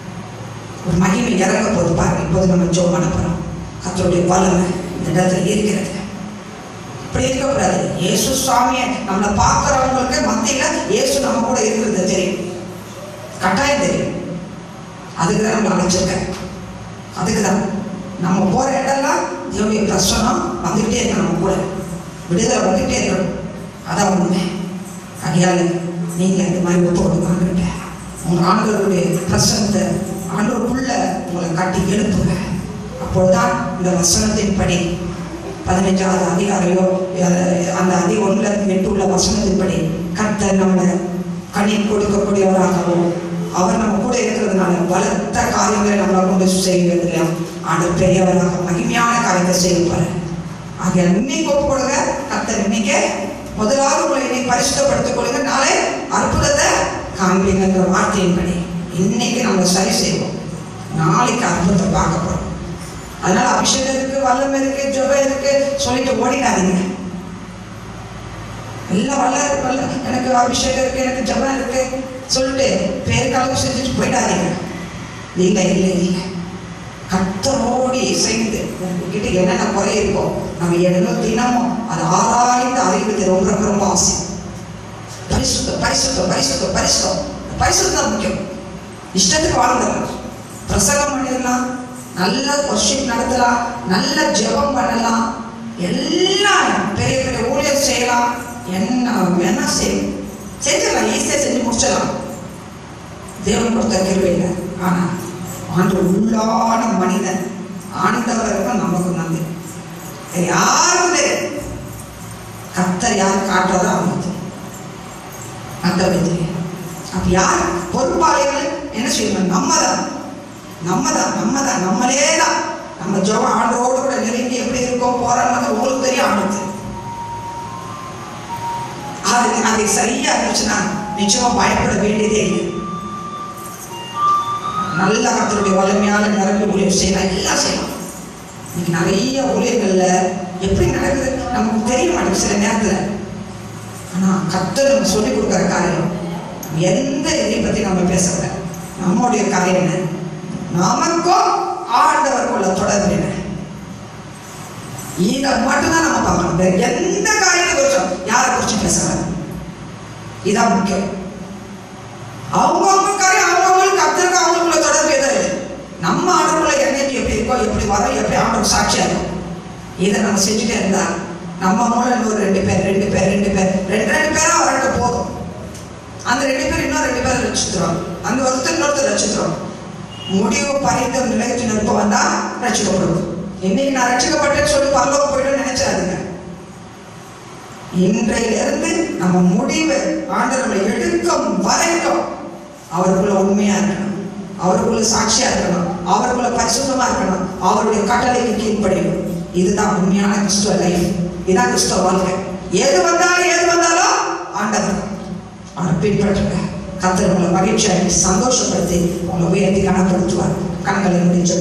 ஒரு மகிமை இறங்க போது பாருங்க இப்போது நம்ம ஜோம் பண்ண போறோம் கத்தருடைய வல்லமை இந்த இடத்துல இருக்கிறது இப்படி இருக்கக்கூடாது இயேசு சுவாமியை நம்மளை பார்க்குறவங்களுக்கு மத்தியில இயேசு நம்ம கூட இருக்கிறது தெரியும் கட்டாயம் தெரியும் அதுக்கு தான் நம்மளை அழைச்சிருக்கேன் அதுக்கு தான் நம்ம போற இடம்லாம் தேவனுடைய பிரசனம் வந்துகிட்டே இருக்கணும் நம்ம கூட விடுதலை வந்துகிட்டே இருக்கணும் அதான் உண்மை ஆகையால நீங்க இந்த மாதிரி ஒப்பு கொடுக்காங்கிட்ட உங்க ஆண்டவருடைய பிரசனத்தை ஆண்டவருக்குள்ள உங்களை கட்டி எழுப்புங்க அப்பொழுதுதான் இந்த வசனத்தின்படி பதினஞ்சாவது அதிகாரையோ அஹ், அந்த அதி ஒன்றுல எட்டு உள்ள வசனத்தின்படி கர்த்தர் நம்மளை கனி கொடுக்கக்கூடியவராகவும் அவர் நம்ம கூட இருக்கிறதுனால பலத்த காரியங்களை நம்மளை கொண்டு செய்வதில்லை ஆண்டவர் பெரியவராக மகிமையான காரியத்தை செய்வார் ஆகிய இன்னைக்கு ஒப்பு கொடுங்க கர்த்தர் இன்னைக்கு முதலாவது உங்களை இன்னைக்கு பரிசுத்தப்படுத்திக் கொள்ளுங்க நாளை அற்புதத்தை காண்பீங்கன்ற வார்த்தையின்படி இன்னைக்கு நம்ம சரி செய்வோம் நாளைக்கு அற்புதத்தை பார்க்க போறோம் அதனால அபிஷேகம் இருக்கு வல்லம் இருக்கு ஜெபம் இருக்கு சொல்லிட்டு ஓடிடாதீங்க எல்லாம் வல்ல வல்ல எனக்கு அபிஷேகம் இருக்கு எனக்கு ஜெபம் இருக்கு சொல்லிட்டு பேருக்காக செஞ்சுட்டு போயிடாதீங்க இல்லை இல்லை இல்லை கத்தரோடு இசைந்து உங்ககிட்ட என்னென்ன குறை இருக்கோ நம்ம என்னோ தினமும் அது ஆராய்ந்து அறிவது ரொம்ப ரொம்ப ரொம்ப அவசியம் பரிசுத்தம் பரிசுத்தம் பரிசுத்தம் பரிசுத்தம் பரிசுத்தம் தான் முக்கியம் இஷ்டத்துக்கு வாழ்ந்துடலாம் பிரசங்கம் பண்ணிடலாம் நல்ல ஒர்ஷிப் நடத்தலாம் நல்ல ஜெபம் பண்ணலாம் எல்லாம் பெரிய பெரிய ஊழியர் செய்யலாம் என்ன வேணா செய்யும் செஞ்சிடலாம் ஈஸியாக செஞ்சு முடிச்சிடலாம் தேவன் கொடுத்த கிருபையில் ஆனா ஆண்டு உள்ளான மனிதன் ஆண்டவருக்கும் நமக்கும் நன்றி வேற யாரும் தெரியாது கத்தர் யார் காட்டுறதோ அவங்க தெரியும் கத்தருக்கு தெரியும் அப்ப யார் பொறுப்பாளிகள் என்ன செய்யணும் நம்ம தான் நம்ம தான் நம்ம தான் நம்மளே தான் நம்ம ஜோபம் ஆண்டோடு கூட நெருங்கி எப்படி இருக்கோம் போறோம்னு உங்களுக்கு தெரியும் ஆண்டு தெரியும் அது அது சரியா இருந்துச்சுன்னா நிச்சயமா பயப்பட வேண்டியதே இல்லை நல்ல கத்தருடைய வலிமையான நிரம்பி ஊழியம் செய்யலாம் எல்லாம் செய்யலாம் இன்னைக்கு நிறைய ஊழியங்கள்ல எப்படி நடக்குது நமக்கு தெரிய மாட்டேங்குது சில நேரத்துல ஆனா கத்தர் நம்ம சொல்லி கொடுக்குற காரியம் எந்த இதை பத்தி நம்ம பேசல நம்முடைய காரியம் என்ன நமக்கும் ஆண்டவருக்குள்ள தொடர்பு என்ன இதை மட்டும்தான் நம்ம பார்க்கணும் வேற எந்த காரியத்தை குறிச்சும் யாரை குறிச்சும் பேசக்கூடாது இதான் முக்கியம் அவங்கவுங்க காரியம் அவங்கவுங்களுக்கு கத்தருக்கு அவங்களுக்குள்ள தொடர்பு எதுவும் இல்லை நம்ம ஆண்டவருக்குள்ள என்னைக்கு எப்படி இருக்கோ எப்படி வரோம் எப்படி ஆண்டவர் சாட்சியா இருக்கும் இதை நம்ம செஞ்சுட்டே இருந்தா நம்ம மூலம் இன்னொரு ரெண்டு பேர் ரெண்டு பேர் ரெண்டு பேர் ரெண்டு ரெண்டு பேரா வரட்டும் போதும் அந்த ரெண்டு பேர் இன்னும் ரெண்டு பேர் ரசிச்சிக்கிறோம் அந்த ஒருத்தர் இன்னொருத்தர் ரசிச்சிக்கிறோம் முடிவு பரிந்த நிலையத்து நிற்ப வந்தா ரசிக்கப்படும் இன்னைக்கு நான் ரசிக்கப்பட்டேன்னு சொல்லி பரலோகம் போயிடும் நினைச்சாதுங்க இன்றையிலிருந்து நம்ம முடிவை ஆண்டவர்களை எடுக்கும் வரைக்கும் அவருக்குள்ள உண்மையா இருக்கணும் அவருக்குள்ள சாட்சியா இருக்கணும் அவருக்குள்ள பரிசுத்தமா இருக்கணும் அவருடைய கட்டளைக்கு கீழ்ப்படியும் இதுதான் உண்மையான கிறிஸ்துவ லைஃப் இதுதான் கிறிஸ்துவ வாழ்க்கை எது வந்தாலும் எது வந்தாலும் ஆண்டவர் அவரை பின்பற்றுங்க கத்தர் உங்களை மகிழ்ச்சியாக சந்தோஷப்படுத்தி உங்களை உயர்த்தி கனப்படுத்துவார் கண்களை முடிஞ்ச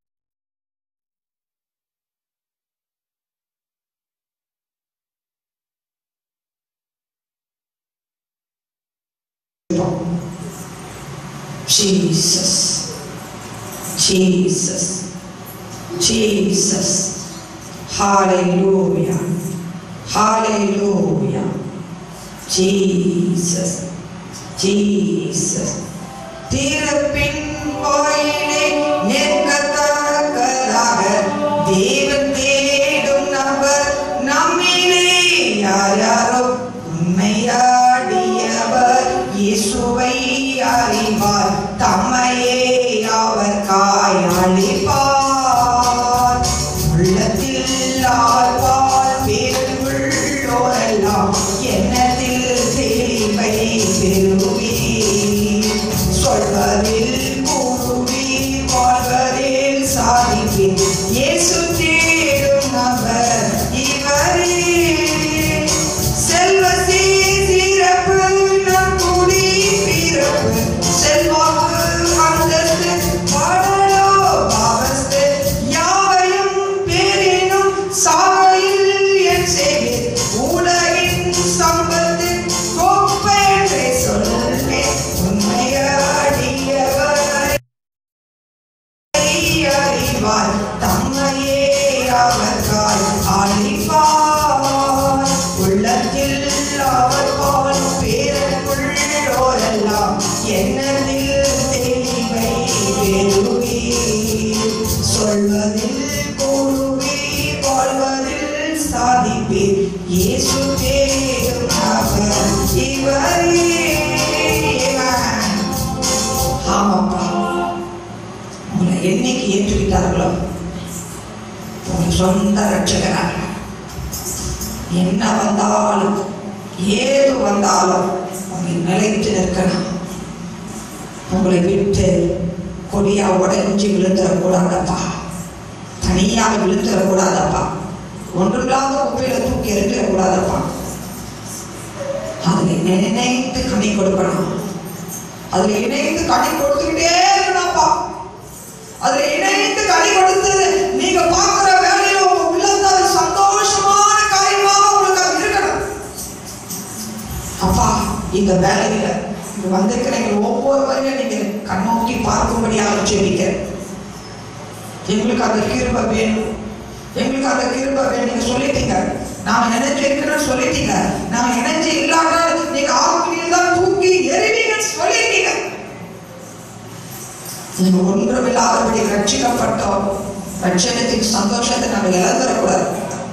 Jesus, Jesus, Jesus. Hallelujah, Hallelujah. Jesus, Jesus. திருப்பின் வாயிலே நிற்கத்தக்கதாக தேவன் தேட யாரோ உண்மையாடியவர் இயேசுவை அறிவார் தம்மையே அவர் காயளிப்பார் உள்ளத்தில் ஆழ்வார் பேருள்ளோரெல்லாம் எண்ணத்தில் தெளிவை பெறுவீர் சொல்வதில் கூறுவீர் வாழ்வதில் சாதிப்பீர் இயேசு தேடும் நபர் இவரே செல்வத்தே சிறப்பு நம் குடி பிறப்பு செல்வாக்கு அந்தஸ்து பாடலோ பாவஸ்து யாவையும் பேரினும் சாவையில் என் செய்வேன் உலகின் சம்பத்து கோப்பை என்றே சொல்வேன் உண்மையாடியவர் அறிவார் தம்மையே அவர்கால் அழிப்பார் உள்ளத்தில் அவர் பால் பேரக்குள்ளோரெல்லாம் என்னதில் தெளிவை பெறுவீர் சொல்வதில் கூறுவீர் வாழ்வதில் சாதிப்பீர் இயேசு தேடும் அவர் இவரே ஆமாப்பா உங்களை என்னைக்கு ஏற்றுக்கிட்டார்களோ உங்க சொந்த ரட்சகராக என்ன வந்தாலும் ஏது வந்தாலும் உங்களை நிலைத்து நிற்கணும் உங்களை விட்டு கொடியா உடைஞ்சு விழுந்துடக்கூடாதப்பா தனியாக விழுந்துடக்கூடாதப்பா ஒன்றுமில்லாத குப்பையில தூக்கி எறிஞ்சிடக்கூடாதப்பா அதில் நினைத்து கனி கொடுக்கணும் அதுல இணைந்து கனி கொடுத்துக்கிட்டே இருக்கணும்ப்பா அதுல இணைந்து கனி கொடுத்து நீங்க பார்க்கிற வேலையில உங்க உள்ளத்துல அது சந்தோஷமான காரியமாக உங்களுக்கு அது இருக்கணும் அப்பா இந்த வேலையில இங்க வந்திருக்கிற எங்கள் ஒவ்வொருவரையும் நீங்க கண்ணோக்கி பார்க்கும்படியாக ஜெபிக்க எங்களுக்கு அந்த கிருபை வேணும் எங்களுக்கு அந்த கிருபை வேணும் நீங்க சொல்லிட்டீங்க நாம நினைச்சு இருக்கிறோம் சொல்லிட்டீங்க நாம நினைச்சு இல்லாட்டா நீங்க ஆக்கினியில் தான் தூக்கி எறிவீங்கன்னு சொல்லிட்டீங்க நீங்க ஒன்றுமில்லாதபடி ரட்சிக்கப்பட்டோம் ரட்சணத்தின் சந்தோஷத்தை நாங்கள் இழந்துடக்கூடாது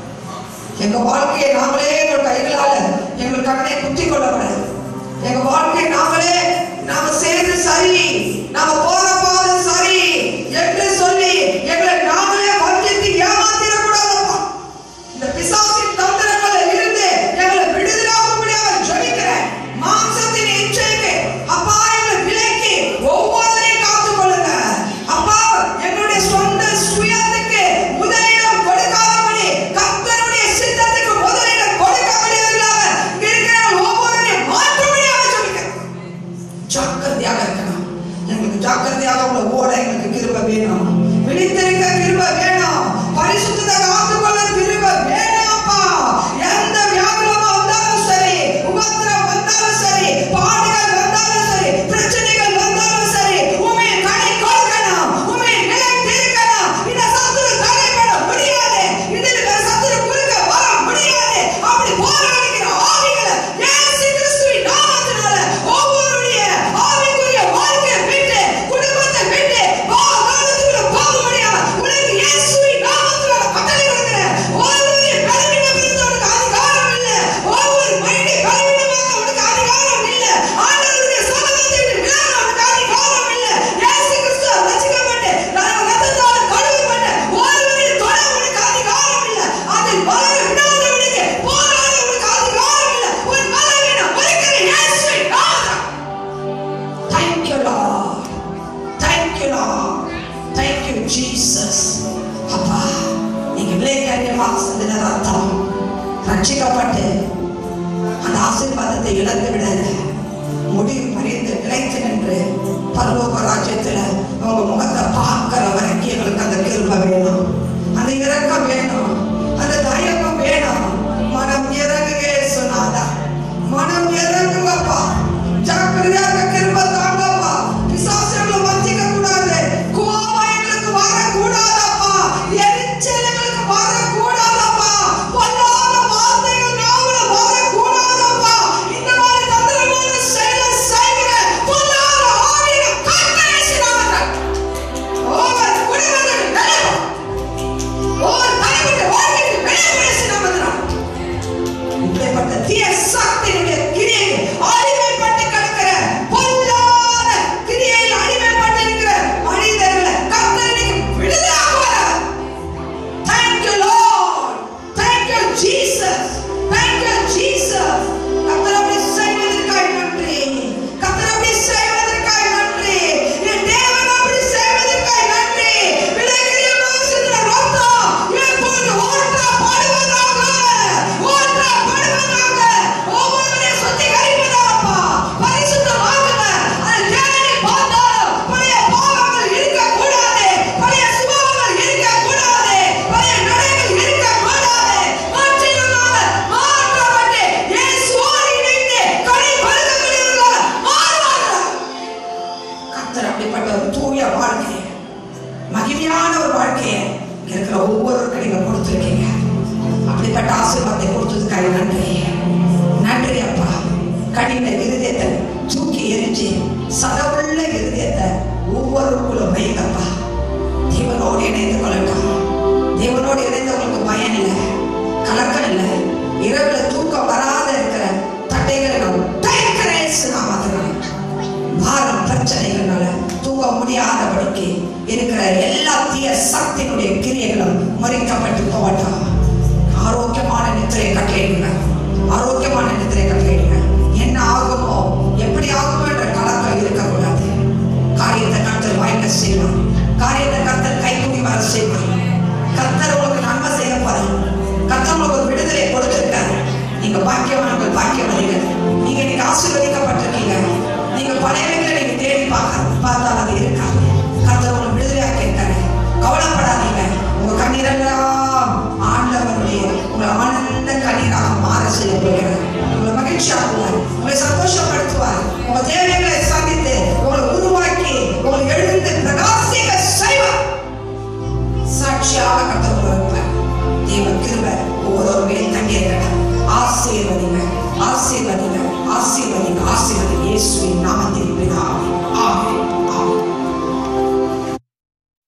எங்க வாழ்க்கையை நாங்களே எங்கள் கைகளால எங்கள் கண்ணை குத்தி கொள்ளக்கூடாது எங்க வாழ்க்கையை நாங்களே நாம செய்து சரி நாம போற பாதை சரி என்று சொல்லி எங்களை நாங்களே வஞ்சித்து ஏமாத்திடக்கூடாதப்பா இந்த பிசாசின் தந்திரங்களில் இருந்து எங்களை விடுதலாகும்படியாக ஜெபிக்கிறேன் மாம்சத்தின் இச்சைக்கு அப்பா எங்களை விலக்கி ஒவ்வொருவரையும் காத்துக் கொள்ளுங்க அப்பா எங்களுடைய சொந்த சுயத்துக்கு முதலிடம் கொடுக்காதபடி கர்த்தருடைய சித்தத்துக்கு முதலிடம் கொடுக்கக்கூடியவர்களாக இருக்கிற ஒவ்வொருவரையும் மாற்றும்படியாக ஜெபிக்கிறேன் ஜாக்கிரதையாக இருக்கணும் எங்களுக்கு ஜாக்கிரதையாக உள்ள ஓட எங்களுக்கு கிருப வேணும் விழித்திருக்க கிருப வேணும் பரிசுத்தத்தை காத்துக்கொள்ள கிருப வேணும்ப்பா எந்த வியாகுலமா வந்தாலும் சரி உபத்திரம் வந்தாலும் சரி பாடுகள் வந்தாலும் சரி பிரச்சனைகள் வந்தாலும் சரி உண்மை கனி கொடுக்கணும் உண்மை நிலைத்திருக்கணும் இந்த சத்துரு தடைபட முடியாது இதில் சத்துரு குறுக்க வர முடியாது அப்படி போராடுகிற ஆவிகளை இயேசு கிறிஸ்துவின் நாமத்தினால ஒவ்வொருடைய ஆவிக்குரிய வாழ்க்கையை விட்டு குடும்பத்தை விட்டு வா காலத்துக்குள்ள போக முடியாம உனக்கு இயேசுவின் நாமத்தினால கட்டளை கொடுக்கிறேன் ஒவ்வொரு பலவீனம் இருந்தவனுக்கு அதிகாரம் இல்லை ஒவ்வொரு மைண்டு பலவீனமாக உனக்கு அதிகாரம் இல்லை ஆண்டவருடைய சமூகத்தை விட்டு விலக உனக்கு அதிகாரம் இல்லை இயேசு கிறிஸ்து ரசிக்கப்பட்டு நான் ரத்தத்தால் கழுவப்பட்ட ஒருவரின் தொட உனக்கு அதிகாரம் இல்லை அதில் வளர விடாதவனுக்கு போராட உனக்கு அதிகாரம் இல்லை உன் பலவீனம் ஒருக்கிற இயேசுவின் நாமம் Thank you, Lord. Thank you, Lord. Thank you, Jesus. அப்பா நீங்க விளையாடியமாக சிந்தின ரத்தம் ரட்சிக்கப்பட்டு அந்த ஆசீர்வாதத்தை இழந்து விடாத முடிவு மறைந்து நிலைத்து நின்று பரலோக ராஜ்யத்துல உங்க முகத்தை பார்க்கிற வரைக்கும் எங்களுக்கு அந்த கிருபை வேணும் அந்த இரக்கம் வேணும் அந்த தயக்கம் வேணும் மனம் இறங்குக சொன்னாதா மனம் இறங்குங்கப்பா ஜாக்கிரதையாக கிருபை தாங்கப்பா பிசாசுகளை வஞ்சிக்க கூடாது கோபம் எங்களுக்கு வரக்கூடாதப்பா எரிச்சல் எங்களுக்கு வரக்கூடாதப்பா பொல்லாத வார்த்தைகள் நாவல வரக்கூடாதப்பா இந்த மாதிரி வச்சு சதவுள்ள இருதயத்தை ஒவ்வொருக்குள்ள வைங்கப்பா தேவனோடு இணைந்து கொள்ளட்டும் தேவனோடு இணைந்தவங்களுக்கு பயன் இல்லை கலக்கம் இல்லை இரவுல தூக்கம் வராத இருக்கிற தட்டைகளை நான் உடைக்கிறேன் நாமத்தினால பாரம் பிரச்சனைகள்னால தூங்க முடியாதபடிக்கு இருக்கிற எல்லா தீய சக்தியினுடைய கிரியைகளும் மறிக்கப்பட்டு போகட்டும் ஆரோக்கியமான நித்திரை கட்டளையிடுங்க ஆரோக்கியமான நித்திரை கட்டளையிடுங்க என்ன ஆகுமோ எப்படி ஆகுமோ என்ற கலக்கம் இருக்கக்கூடாது காரியத்தை கத்தர் வாய்க்க செய்வார் காரியத்தை கத்தர் கைகூடி வர செய்வார் கத்தர் உங்களுக்கு நன்மை செய்ய போறார் கத்தர் உங்களுக்கு ஒரு விடுதலை கொடுத்திருக்காரு நீங்க பாக்கியவான்கள் பாக்கியவதிகள் நீங்க இன்னைக்கு ஆசீர்வதிக்கப்பட்டிருக்கீங்க நீங்க பழையவைகளை நீங்க தேடி பார்க்க பார்த்தால் அது இருக்காது கத்தர் உங்களுக்கு விடுதலையாக்க இருக்காரு கவலைப்படாதீங்க உங்க கண்ணீரெல்லாம் ஆண்டவருடைய உங்களை ஆனந்த கண்ணீராக மாற செய்ய போகிறார் உங்களை மகிழ்ச்சியாக்குவார் உங்களை சந்தோஷப்படுத்துவார் உங்க தேவைகளை சந்தித்து உங்களை உருவாக்கி உங்களை எழுந்து பிரகாசிக்க செய்வார் சாட்சியாக கத்தர் இருப்பார் தேவ கிருபை ஒவ்வொருவரையும் தங்கி இருக்கட்டும் ஆசீர்வதிங்க ஆசீர்வதிங்க ஆசீர்வதிங்க ஆசீர்வதி இயேசுவின் நாமத்தில் பிதாவே